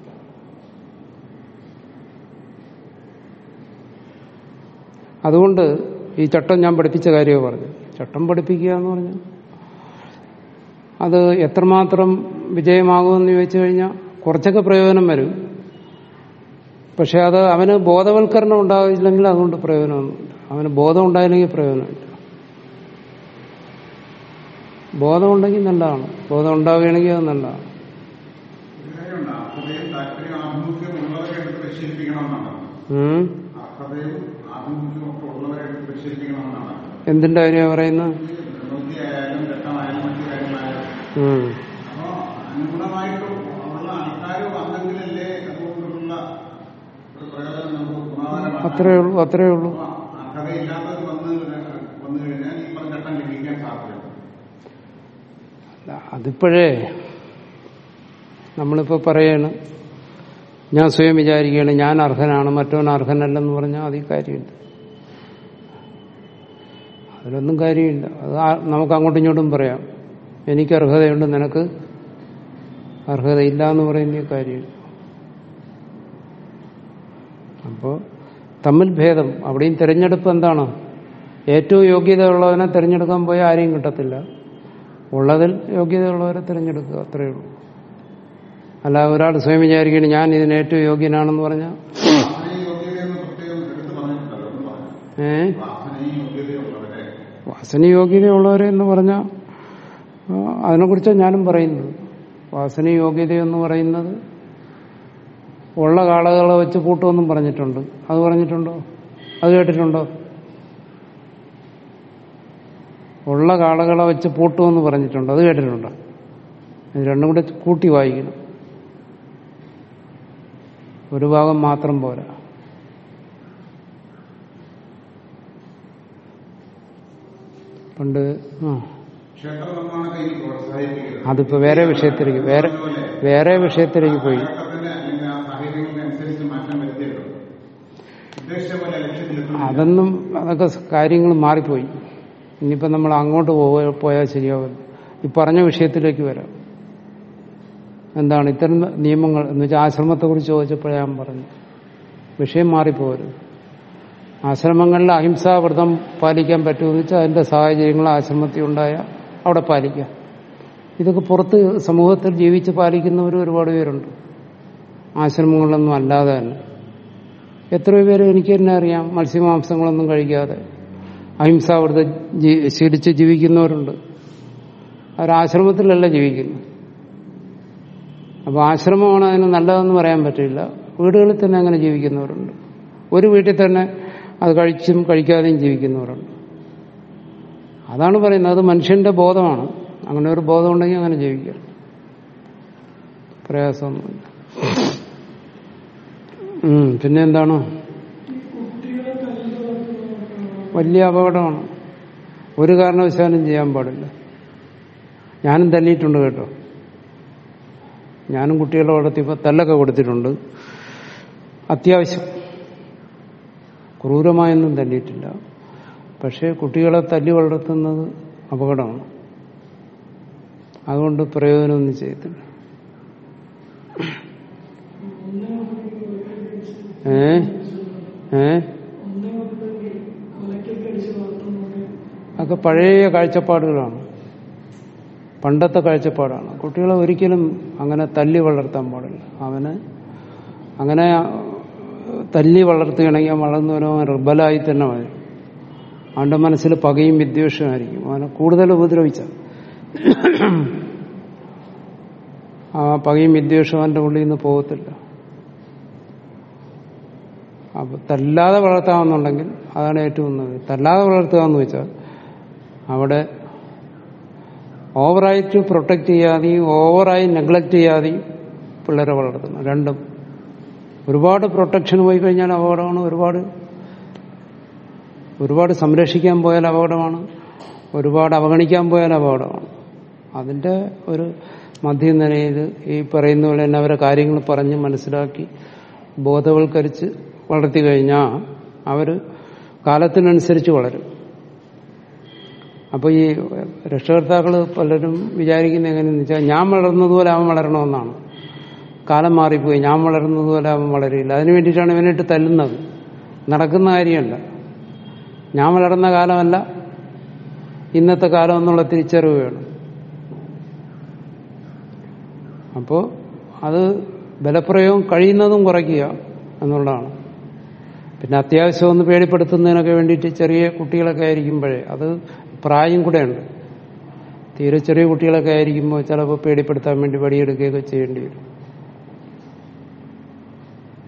അതുകൊണ്ട് ഈ ചട്ടം ഞാൻ പഠിപ്പിച്ച കാര്യമോ പറഞ്ഞു ചട്ടം പഠിപ്പിക്കുക എന്ന് പറഞ്ഞു അത് എത്രമാത്രം വിജയമാകുമെന്ന് ചോദിച്ചു കഴിഞ്ഞാൽ കുറച്ചൊക്കെ പ്രയോജനം വരും പക്ഷെ അത് അവന് ബോധവൽക്കരണം ഉണ്ടാകില്ലെങ്കിൽ അതുകൊണ്ട് പ്രയോജനമൊന്നുമില്ല അവന് ബോധം ഉണ്ടായില്ലെങ്കിൽ പ്രയോജനമില്ല ബോധം ഉണ്ടെങ്കിൽ നല്ലതാണ് ബോധം ഉണ്ടാവുകയാണെങ്കിൽ അത് നല്ലതാണ് താല്പര്യം ആഭിമുഖ്യം ഉള്ളവരെ എടുത്ത് പരിശീലിപ്പിക്കണമെന്നാണ് ഉം. അർഹതയും ആഭിമുഖ്യവും ഒക്കെ ഉള്ളവരെ എടുത്ത് പരിശീലിപ്പിക്കണമെന്നാണ് എന്തിന്റെ കാര്യമാണ് പറയുന്നത് പ്രവൃത്തിയായാലും ഘട്ടമായാലും മറ്റു കാര്യങ്ങളായാലും ഉം. അപ്പോ അനുഗുണമായിട്ട് ഉള്ള ആൾക്കാർ വന്നെങ്കിലല്ലേ അതുകൊണ്ടുള്ള ഒരു പ്രയോജനം നമുക്ക് ഗുണകരമാക്കാം അത്രേ ഉള്ളൂ അത്രേ ഉള്ളൂ അപ്പോ അർഹതയില്ലാത്തവർ വന്ന് വന്നു കഴിഞ്ഞാൽ ഈ പറഞ്ഞ ഘട്ടം ലഭിക്കാൻ സാധ്യത അതിപ്പോഴേ നമ്മളിപ്പോ പറയാണ് ഞാൻ സ്വയം വിചാരിക്കുകയാണ് ഞാൻ അർഹനാണ് മറ്റവൻ അർഹനല്ലെന്ന് പറഞ്ഞാൽ അതിൽ കാര്യമില്ല അതിലൊന്നും കാര്യമില്ല അത് ആ- നമുക്ക് അങ്ങോട്ടും ഇങ്ങോട്ടും പറയാം എനിക്ക് അർഹതയുണ്ട് നിനക്ക് അർഹതയില്ല എന്ന് പറയുന്ന കാര്യമില്ല അപ്പോൾ തമ്മിൽ ഭേദം അവിടെയും തിരഞ്ഞെടുപ്പ് എന്താണ് ഏറ്റവും യോഗ്യതയുള്ളവനെ തിരഞ്ഞെടുക്കാൻ പോയാൽ ആരെയും കിട്ടത്തില്ല ഉള്ളതിൽ യോഗ്യതയുള്ളവരെ തിരഞ്ഞെടുക്കുക അത്രയേ ഉള്ളൂ അല്ല ഒരാൾ സ്വയം വിചാരിക്കുകയാണ് ഞാൻ ഇതിന് ഏറ്റവും യോഗ്യനാണെന്ന് പറഞ്ഞാൽ പ്രാർത്ഥനയും യോഗ്യതയെന്ന് പ്രത്യേകം എടുത്ത് പറഞ്ഞിട്ടുണ്ടല്ലോ എന്ന് പറഞ്ഞു ഏ പ്രാർത്ഥനയും യോഗ്യതയുള്ളവരെ വാസന യോഗ്യതയുള്ളവരെ എന്ന് പറഞ്ഞാൽ അതിനെക്കുറിച്ചാണ് ഞാനും പറയുന്നത് വാസന യോഗ്യതയെന്ന് പറയുന്നത് ഉള്ള കാളകളെ വെച്ച് കൂട്ടുമെന്നും പറഞ്ഞിട്ടുണ്ട് അത് പറഞ്ഞിട്ടുണ്ടോ അത് കേട്ടിട്ടുണ്ടോ ഉള്ള കാളകളെ വെച്ച് പൂട്ടുമെന്ന് പറഞ്ഞിട്ടുണ്ട് അത് കേട്ടിട്ടുണ്ടോ ഇത് രണ്ടും കൂടെ കൂട്ടി വായിക്കണം ഒരു ഭാഗം മാത്രം പോരാ പണ്ട് ആ ക്ഷേത്ര നിർമ്മാണത്തെ ഇനി പ്രോത്സാഹിപ്പിക്കരുത് അതിപ്പോ വേറെ വിഷയത്തിലേക്ക് വേറെ വേറെ വിഷയത്തിലേക്ക് പോയി കാലഘട്ടത്തിന്റെ അല്ലെങ്കിൽ ആ സാഹചര്യങ്ങൾക്കനുസരിച്ച് മാറ്റം വരുത്തിയത് ഉദ്ദേശിച്ച പോലെ ലക്ഷ്യത്തിലെത്തുന്നു അതൊന്നും അതൊക്കെ കാര്യങ്ങൾ മാറിപ്പോയി ഇനിയിപ്പോ നമ്മൾ അങ്ങോട്ട് പോയ- പോയാൽ ശരിയാവില്ല ഈ പറഞ്ഞ വിഷയത്തിലേക്ക് വരാം എന്താണ് ഇത്തരം നിയമങ്ങൾ എന്ന് വെച്ചാൽ ആശ്രമത്തെ കുറിച്ച് ചോദിച്ചപ്പോഴേ ഞാൻ പറഞ്ഞു വിഷയം മാറിപ്പോകരുത് ആശ്രമങ്ങളിൽ അഹിംസാവ്രതം പാലിക്കാൻ പറ്റുമെന്ന് വെച്ചാൽ അതിന്റെ സാഹചര്യങ്ങൾ ആശ്രമത്തിൽ ഉണ്ടായ അവിടെ പാലിക്കാം ഇതൊക്കെ പുറത്ത് സമൂഹത്തിൽ ജീവിച്ച് പാലിക്കുന്നവർ ഒരുപാട് പേരുണ്ട് ആശ്രമങ്ങളിലൊന്നും അല്ലാതെ തന്നെ എത്രയോ പേര് എനിക്ക് തന്നെ അറിയാം മത്സ്യമാംസങ്ങളൊന്നും കഴിക്കാതെ അഹിംസാവൃതം ജീ- ശീലിച്ച് ജീവിക്കുന്നവരുണ്ട് അവരാശ്രമത്തിലല്ല ജീവിക്കുന്നു അപ്പൊ ആശ്രമമാണ് അതിന് നല്ലതെന്ന് പറയാൻ പറ്റില്ല വീടുകളിൽ തന്നെ അങ്ങനെ ജീവിക്കുന്നവരുണ്ട് ഒരു വീട്ടിൽ തന്നെ അത് കഴിച്ചും കഴിക്കാതെയും ജീവിക്കുന്നവരുണ്ട് അതാണ് പറയുന്നത് അത് മനുഷ്യന്റെ ബോധമാണ് അങ്ങനെ ഒരു ബോധം ഉണ്ടെങ്കിൽ അങ്ങനെ ജീവിക്കാം പ്രയാസമൊന്നുമില്ല ഉം, പിന്നെ എന്താണ് വലിയ അപകടമാണ് ഒരു കാരണവശാലും ചെയ്യാൻ പാടില്ല ഞാനും തല്ലിയിട്ടുണ്ട് കേട്ടോ ഞാനും കുട്ടികളെ വളർത്തിയപ്പോൾ തല്ലൊക്കെ കൊടുത്തിട്ടുണ്ട് അത്യാവശ്യം ക്രൂരമായൊന്നും തല്ലിയിട്ടില്ല പക്ഷേ കുട്ടികളെ തല്ലി വളർത്തുന്നത് അപകടമാണ് അതുകൊണ്ട് പ്രയോജനമൊന്നും ചെയ്തില്ല ഏ ഏ അതൊക്കെ പഴയ കാഴ്ചപ്പാടുകളാണ് പണ്ടത്തെ കാഴ്ചപ്പാടാണ് കുട്ടികളെ ഒരിക്കലും അങ്ങനെ തല്ലി വളർത്താൻ പാടില്ല അവന് അങ്ങനെ തല്ലി വളർത്തുകയാണെങ്കിൽ അവൻ വളർന്നു വരുമ്പോൾ അവൻ റിബലായി തന്നെ വരും അവന്റെ മനസ്സിൽ പകയും വിദ്വേഷമായിരിക്കും അവനെ കൂടുതൽ ഉപദ്രവിച്ച ആ പകയും വിദ്വേഷവും അവന്റെ ഉള്ളിൽ നിന്ന് പോകത്തില്ല അപ്പൊ തല്ലാതെ വളർത്താമെന്നുണ്ടെങ്കിൽ അതാണ് ഏറ്റവും നല്ലത് തല്ലാതെ വളർത്തുക എന്ന് വെച്ചാൽ അവിടെ ഓവറായിട്ട് പ്രൊട്ടക്ട് ചെയ്യാതെയും ഓവറായി നെഗ്ലക്ട് ചെയ്യാതെയും പിള്ളേരെ വളർത്തണം രണ്ടും ഒരുപാട് പ്രൊട്ടക്ഷൻ പോയി കഴിഞ്ഞാൽ അപകടമാണ് ഒരുപാട് ഒരുപാട് സംരക്ഷിക്കാൻ പോയാൽ അപകടമാണ് ഒരുപാട് അവഗണിക്കാൻ പോയാൽ അപകടമാണ് അതിന്റെ ഒരു മധ്യനിലയിൽ ഈ പറയുന്ന പോലെ തന്നെ അവരെ കാര്യങ്ങൾ പറഞ്ഞ് മനസ്സിലാക്കി ബോധവൽക്കരിച്ച് വളർത്തി കഴിഞ്ഞാൽ അവർ കാലത്തിനനുസരിച്ച് വളരും അപ്പോൾ ഈ രക്ഷകർത്താക്കൾ പലരും വിചാരിക്കുന്ന എങ്ങനെയെന്ന് വെച്ചാൽ ഞാൻ വളർന്നതുപോലെ അവൻ വളരണമെന്നാണ് കാലം മാറിപ്പോയി ഞാൻ വളർന്നതുപോലെ അവൻ വളരില്ല അതിനു വേണ്ടിയിട്ടാണ് ഇവനിട്ട് തല്ലുന്നത് നടക്കുന്ന കാര്യമല്ല ഞാൻ വളർന്ന കാലമല്ല ഇന്നത്തെ കാലം എന്നുള്ള തിരിച്ചറിവ് വേണം അപ്പോൾ അത് ബലപ്രയോഗം കഴിയുന്നതും കുറയ്ക്കുക എന്നുള്ളതാണ് പിന്നെ അത്യാവശ്യം ഒന്ന് പേടിപ്പെടുത്തുന്നതിനൊക്കെ വേണ്ടിയിട്ട് ചെറിയ കുട്ടികളൊക്കെ ആയിരിക്കുമ്പോഴേ അത് പ്രായം കൂടെയുണ്ട് തീരെ ചെറിയ കുട്ടികളൊക്കെ ആയിരിക്കുമ്പോൾ ചിലപ്പോൾ പേടിപ്പെടുത്താൻ വേണ്ടി വടിയെടുക്കുകയൊക്കെ ചെയ്യേണ്ടി വരും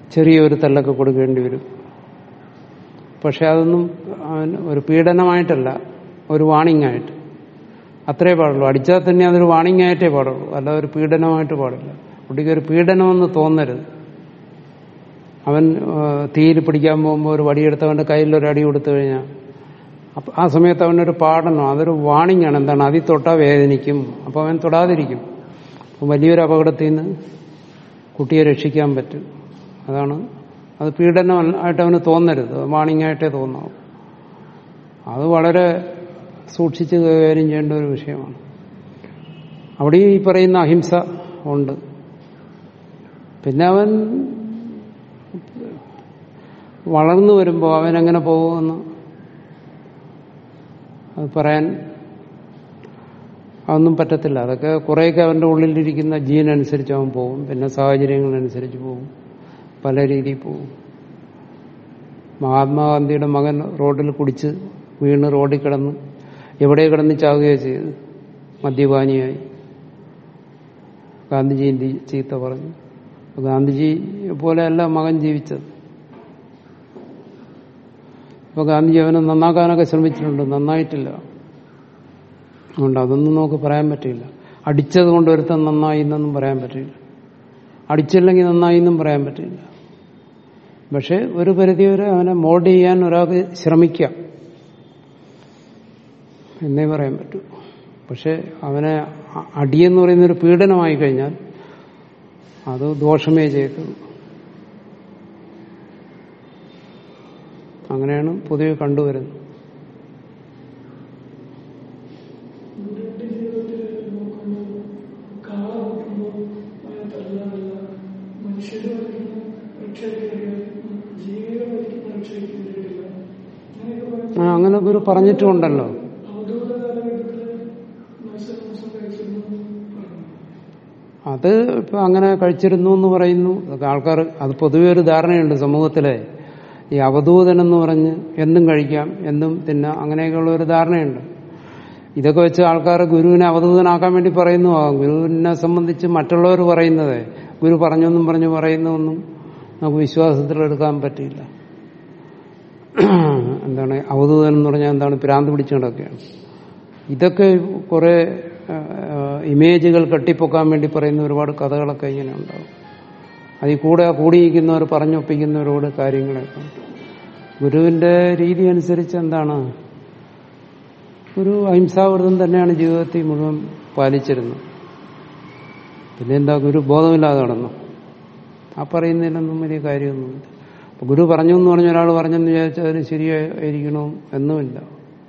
ചെറിയൊരു തല്ലൊക്കെ കൊടുക്കേണ്ടി വരും പക്ഷെ അതൊന്നും അവൻ ഒരു പീഡനമായിട്ടല്ല ഒരു വാണിംഗ് ആയിട്ട് അത്രേ പാടുള്ളൂ അടിച്ചാൽ തന്നെ അതൊരു വാണിംഗ് ആയിട്ടേ പാടുള്ളൂ അല്ല ഒരു പീഡനമായിട്ട് പാടില്ല കുട്ടിക്ക് ഒരു പീഡനമെന്ന് തോന്നരുത് അവൻ ആ, തീയിൽ പിടിക്കാൻ പോകുമ്പോൾ ഒരു വടിയെടുത്തവന്റെ കയ്യിൽ ഒരു അടി കൊടുത്തു കഴിഞ്ഞാൽ അപ്പൊ ആ സമയത്ത് അവനൊരു പാടണം അതൊരു വാണിംഗ് ആണ് എന്താണ് അതിൽ തൊട്ടാ വേദനിക്കും അപ്പൊ അവൻ തൊടാതിരിക്കും അപ്പൊ വലിയൊരു അപകടത്തിൽ നിന്ന് കുട്ടിയെ രക്ഷിക്കാൻ പറ്റും അതാണ് അത് പീഡനം ആയിട്ട് അവന് തോന്നരുത് വാണിംഗ് ആയിട്ടേ തോന്നാവും അത് വളരെ സൂക്ഷിച്ച് കൈകാര്യം ചെയ്യേണ്ട ഒരു വിഷയമാണ് അവിടെ ഈ പറയുന്ന അഹിംസ ഉണ്ട് പിന്നെ അവൻ വളർന്നു വരുമ്പോൾ അവൻ എങ്ങനെ പോകുമെന്ന് അത് പറയാൻ അതൊന്നും പറ്റത്തില്ല അതൊക്കെ കുറേയൊക്കെ അവന്റെ ഉള്ളിലിരിക്കുന്ന ജീൻ അനുസരിച്ച് അവൻ പോകും പിന്നെ സാഹചര്യങ്ങളനുസരിച്ച് പോകും പല രീതിയിൽ പോകും മഹാത്മാഗാന്ധിയുടെ മകൻ റോഡിൽ കുടിച്ച് വീണ് റോഡിൽ കിടന്ന് എവിടെ കിടന്ന് ചാവുകയോ ചെയ്തു മദ്യപാനിയായി ഗാന്ധിജി ഇന്ത്യ ചീത്ത പറഞ്ഞു അപ്പൊ ഗാന്ധിജി പോലെയല്ല മകൻ ജീവിച്ചത് അപ്പൊ ഗാന്ധിജി അവനെ നന്നാക്കാനൊക്കെ ശ്രമിച്ചിട്ടുണ്ട് നന്നായിട്ടില്ല അതുകൊണ്ട് അതൊന്നും നമുക്ക് പറയാൻ പറ്റില്ല അടിച്ചത് കൊണ്ട് ഒരുത്തൻ നന്നായി എന്നൊന്നും പറയാൻ പറ്റില്ല അടിച്ചില്ലെങ്കിൽ നന്നായി എന്നും പറയാൻ പറ്റില്ല പക്ഷെ ഒരു പരിധിവരെ അവനെ മോൾഡ് ചെയ്യാൻ ഒരാൾക്ക് ശ്രമിക്കാം എന്നേ പറയാൻ പറ്റൂ പക്ഷെ അവനെ അ- അടിയെന്ന് പറയുന്ന ഒരു പീഡനമായി കഴിഞ്ഞാൽ അത് ദോഷമേ ചെയ്തുള്ളൂ അങ്ങനെയാണ് പൊതുവെ കണ്ടുവരുന്നത് ഗുരുവിന്റെ ജീവിതത്തിൽ നോക്കുമ്പോൾ കാള കൂട്ടുമ്പോൾ അങ്ങനെ തല്ലാറില്ല മനുഷ്യരെ വരയ്ക്കുന്ന പ്രക്ഷേപിക്കില്ല ജീവികളെ വരയ്ക്കുന്ന പ്രക്ഷേപിക്കുന്നില്ല അങ്ങനെയൊക്കെ പറയുമ്പോൾ ആ, അങ്ങനെ ഗുരു പറഞ്ഞിട്ടുമുണ്ടല്ലോ അവധൂത കാലഘട്ടത്തിൽ മത്സ്യമാംസം കഴിച്ചിരുന്നു പറഞ്ഞു അത് ഇപ്പൊ അങ്ങനെ കഴിച്ചിരുന്നു എന്ന് പറയുന്നു അതൊക്കെ ആൾക്കാർ അത് പൊതുവെ ഒരു ധാരണയുണ്ട് സമൂഹത്തിലെ ഈ അവധൂതൻ എന്ന് പറഞ്ഞ് എന്തും കഴിക്കാം എന്തും തിന്നാം അങ്ങനെയൊക്കെയുള്ള ഒരു ധാരണയുണ്ട് ഇതൊക്കെ വെച്ച് ആൾക്കാർ ഗുരുവിനെ അവധൂതനാക്കാൻ വേണ്ടി പറയുന്നു ആകാം ഗുരുവിനെ സംബന്ധിച്ച് മറ്റുള്ളവർ പറയുന്നത് ഗുരു പറഞ്ഞെന്നും പറഞ്ഞ് പറയുന്നതൊന്നും നമുക്ക് വിശ്വാസത്തിലെടുക്കാൻ പറ്റില്ല എന്താണ് അവധൂതൻ എന്ന് പറഞ്ഞാൽ എന്താണ് ഭ്രാന്ത് പിടിച്ചു കിടക്കുകയാണ് ഇതൊക്കെ കുറെ ആ, ഇമേജുകൾ കെട്ടിപ്പൊക്കാൻ വേണ്ടി പറയുന്ന ഒരുപാട് കഥകളൊക്കെ ഇങ്ങനെ ഉണ്ടാവും അതിൽ കൂടെ കൂടിയിരിക്കുന്നവർ പറഞ്ഞൊപ്പിക്കുന്നവരോട് കാര്യങ്ങളൊക്കെ ഉണ്ട്. ഗുരുവിന്റെ രീതി അനുസരിച്ച് എന്താണ് ഒരു അഹിംസാവൃതം തന്നെയാണ് ജീവിതത്തിൽ മുഴുവൻ പാലിച്ചിരുന്നത് പിന്നെ എന്താ ഗുരു ബോധമില്ലാതെ നടന്നു ആ പറയുന്നതിലൊന്നും വലിയ കാര്യമൊന്നുമില്ല അപ്പൊ ഗുരു പറഞ്ഞു എന്ന് പറഞ്ഞ ഒരാൾ പറഞ്ഞെന്ന് വിചാരിച്ചാൽ അതിന് ശരിയായിരിക്കണോ എന്നുമില്ല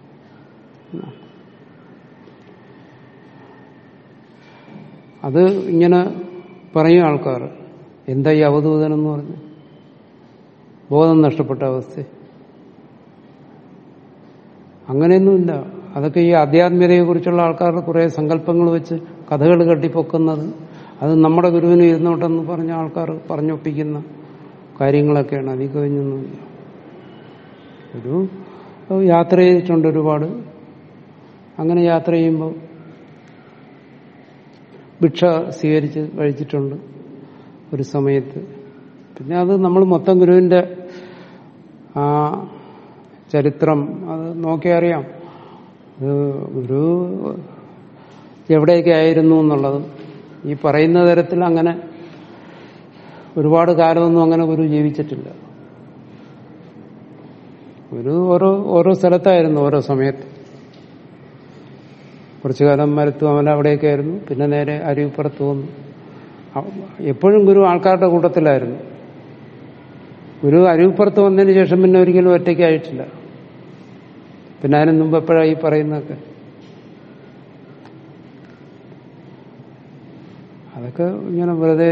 അത് ഇങ്ങനെ പറയും ആൾക്കാർ എന്താ ഈ അവധൂതൻ എന്ന് പറഞ്ഞു ബോധം നഷ്ടപ്പെട്ട അവസ്ഥ അങ്ങനെയൊന്നുമില്ല അതൊക്കെ ഈ ആധ്യാത്മികതയെക്കുറിച്ചുള്ള ആൾക്കാരുടെ കുറെ സങ്കല്പങ്ങൾ വെച്ച് കഥകൾ കെട്ടിപ്പൊക്കുന്നത് അത് നമ്മുടെ ഗുരുവിന് ഇരുന്നോട്ടെന്ന് പറഞ്ഞ ആൾക്കാർ പറഞ്ഞൊപ്പിക്കുന്ന കാര്യങ്ങളൊക്കെയാണ് അതിൽ കഴിഞ്ഞൊന്നുമില്ല ഒരു യാത്ര ചെയ്തിട്ടുണ്ട് ഒരുപാട് അങ്ങനെ യാത്ര ചെയ്യുമ്പോൾ ഭിക്ഷ സ്വീകരിച്ച് കഴിച്ചിട്ടുണ്ട് ഒരു സമയത്ത് പിന്നെ അത് നമ്മൾ മൊത്തം ഗുരുവിന്റെ ആ ചരിത്രം അത് നോക്കി അറിയാം അത് ഗുരു എവിടെയൊക്കെ ആയിരുന്നു എന്നുള്ളതും ഈ പറയുന്ന തരത്തിൽ അങ്ങനെ ഒരുപാട് കാലമൊന്നും അങ്ങനെ ഗുരു ജീവിച്ചിട്ടില്ല ഒരു ഓരോ ഓരോ സ്ഥലത്തായിരുന്നു ഓരോ സമയത്ത് കുറച്ചു കാലം മരത്തുമല അവിടെയൊക്കെ ആയിരുന്നു പിന്നെ നേരെ അരുവിപ്പുറത്ത് വന്നു അ- എപ്പോഴും ഗുരു ആൾക്കാരുടെ കൂട്ടത്തിലായിരുന്നു ഗുരു അരുവിപ്പുറത്ത് വന്നതിന് ശേഷം പിന്നെ ഒരിക്കലും ഒറ്റയ്ക്കായിട്ടില്ല പിന്നെ അതിന് മുമ്പ് എപ്പോഴാണ് ഈ പറയുന്നതൊക്കെ അതൊക്കെ ഇങ്ങനെ വെറുതെ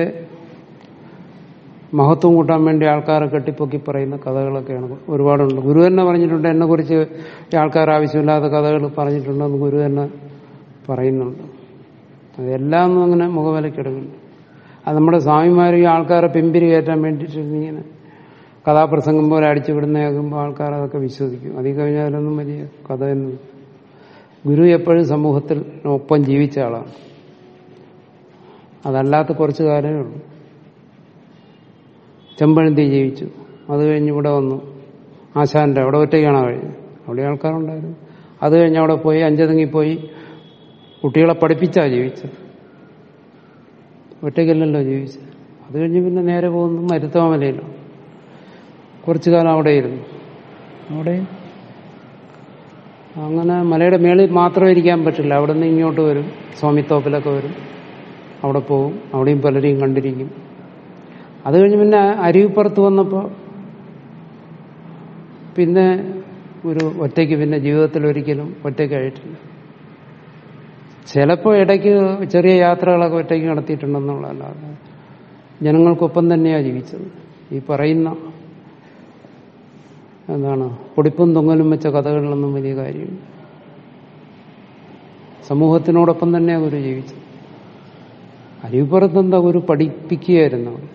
മഹത്വം കൂട്ടാൻ വേണ്ടി ആൾക്കാരെ കെട്ടിപ്പൊക്കി പറയുന്ന കഥകളൊക്കെയാണ് ഒരുപാടുണ്ട് ഗുരു തന്നെ പറഞ്ഞിട്ടുണ്ട് എന്നെ കുറിച്ച് ഈ ആൾക്കാർ ആവശ്യമില്ലാത്ത കഥകൾ പറഞ്ഞിട്ടുണ്ടെന്ന് ഗുരു തന്നെ പറയുന്നുണ്ട് അതെല്ലാം ഒന്നും അങ്ങനെ മുഖവിലക്കെടുക്കുന്നു അത് നമ്മുടെ സ്വാമിമാർ ഈ ആൾക്കാരെ പിമ്പിരി കയറ്റാൻ വേണ്ടിയിട്ട് ഇങ്ങനെ കഥാപ്രസംഗം പോലെ അടിച്ചു വിടുന്നേക്കുമ്പോൾ ആൾക്കാർ അതൊക്കെ വിശ്വസിക്കും അതിൽ കഴിഞ്ഞാൽ അതിലൊന്നും വലിയ കഥയൊന്നും ഗുരു എപ്പോഴും സമൂഹത്തിൽ ഒപ്പം ജീവിച്ച ആളാണ് അതല്ലാത്ത കുറച്ച് കാലമേ ഉള്ളൂ ചെമ്പഴന്തി ജീവിച്ചു അത് കഴിഞ്ഞ് ഇവിടെ വന്നു ആശാന്റെ അവിടെ ഒറ്റയ്ക്കാണ് കഴിഞ്ഞത് അവിടെ ആൾക്കാരുണ്ടായിരുന്നു അത് കഴിഞ്ഞ് അവിടെ പോയി അഞ്ചതങ്ങി പോയി കുട്ടികളെ പഠിപ്പിച്ചാ ജീവിച്ചത് ഒറ്റയ്ക്കല്ലല്ലോ ജീവിച്ചത് അത് കഴിഞ്ഞ് പിന്നെ നേരെ പോകുന്നു മരുത്തോമലയിലോ കുറച്ചു കാലം അവിടെ ഇരുന്നു അവിടെ അങ്ങനെ മലയുടെ മേളിൽ മാത്രം ഇരിക്കാൻ പറ്റില്ല അവിടെ നിന്ന് ഇങ്ങോട്ട് വരും സ്വാമിത്തോപ്പിലൊക്കെ വരും അവിടെ പോകും അവിടെയും പലരെയും കണ്ടിരിക്കും അത് കഴിഞ്ഞ് പിന്നെ അരുവിപ്പുറത്ത് വന്നപ്പോൾ പിന്നെ ഒരു ഒറ്റയ്ക്ക് പിന്നെ ജീവിതത്തിൽ ഒരിക്കലും ഒറ്റയ്ക്കായിട്ടില്ല ചിലപ്പോൾ ഇടയ്ക്ക് ചെറിയ യാത്രകളൊക്കെ ഒറ്റയ്ക്ക് നടത്തിയിട്ടുണ്ടെന്നുള്ളതല്ലാതെ ജനങ്ങൾക്കൊപ്പം തന്നെയാണ് ജീവിച്ചത് ഈ പറയുന്ന എന്താണ് പൊടിപ്പും തൊങ്ങലും വെച്ച കഥകളിലൊന്നും വലിയ കാര്യമില്ല സമൂഹത്തിനോടൊപ്പം തന്നെയാണ് ഗുരു ജീവിച്ചത് അരിപ്പുറത്ത് എന്താ ഗുരു പഠിപ്പിക്കുകയായിരുന്നു അവിടെ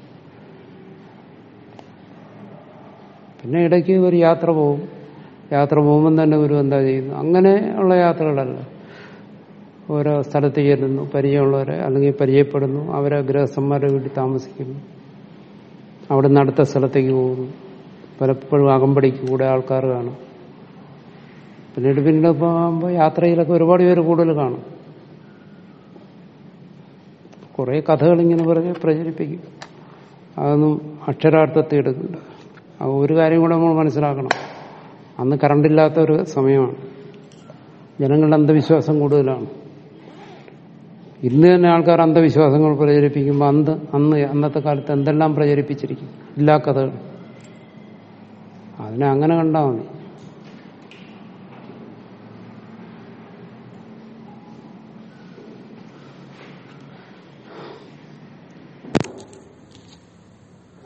പിന്നെ ഇടയ്ക്ക് ഒരു യാത്ര പോകും യാത്ര പോകുമ്പം തന്നെ ഗുരു എന്താ ചെയ്യുന്നു അങ്ങനെ ഉള്ള യാത്രകളല്ല ഓരോ സ്ഥലത്ത് ചെല്ലുന്നു പരിചയമുള്ളവരെ അല്ലെങ്കിൽ പരിചയപ്പെടുന്നു അവരെ ഗൃഹസ്ഥന്മാരുടെ വീട്ടിൽ താമസിക്കുന്നു അവിടെ നിന്ന് അടുത്ത സ്ഥലത്തേക്ക് പോകുന്നു പലപ്പോഴും അകമ്പടിക്ക് കൂടെ ആൾക്കാർ കാണും പിന്നീട് പിന്നീട് പോകുമ്പോൾ യാത്രയിലൊക്കെ ഒരുപാട് പേര് കൂടുതൽ കാണും കുറെ കഥകൾ ഇങ്ങനെ പറഞ്ഞ് പ്രചരിപ്പിക്കും അതൊന്നും അക്ഷരാർത്ഥത്തിൽ എടുക്കണ്ട ആ ഒരു കാര്യം കൂടെ നമ്മൾ മനസ്സിലാക്കണം അന്ന് കറണ്ടില്ലാത്ത ഒരു സമയമാണ് ജനങ്ങളുടെ അന്ധവിശ്വാസം കൂടുതലാണ് ഇന്ന് തന്നെ ആൾക്കാർ അന്ധവിശ്വാസങ്ങൾ പ്രചരിപ്പിക്കുമ്പോൾ അന്ന് അന്ന് അന്നത്തെ കാലത്ത് എന്തെല്ലാം പ്രചരിപ്പിച്ചിരിക്കും എല്ലാ കഥകളും അതിനെ അങ്ങനെ കണ്ടാൽ മതി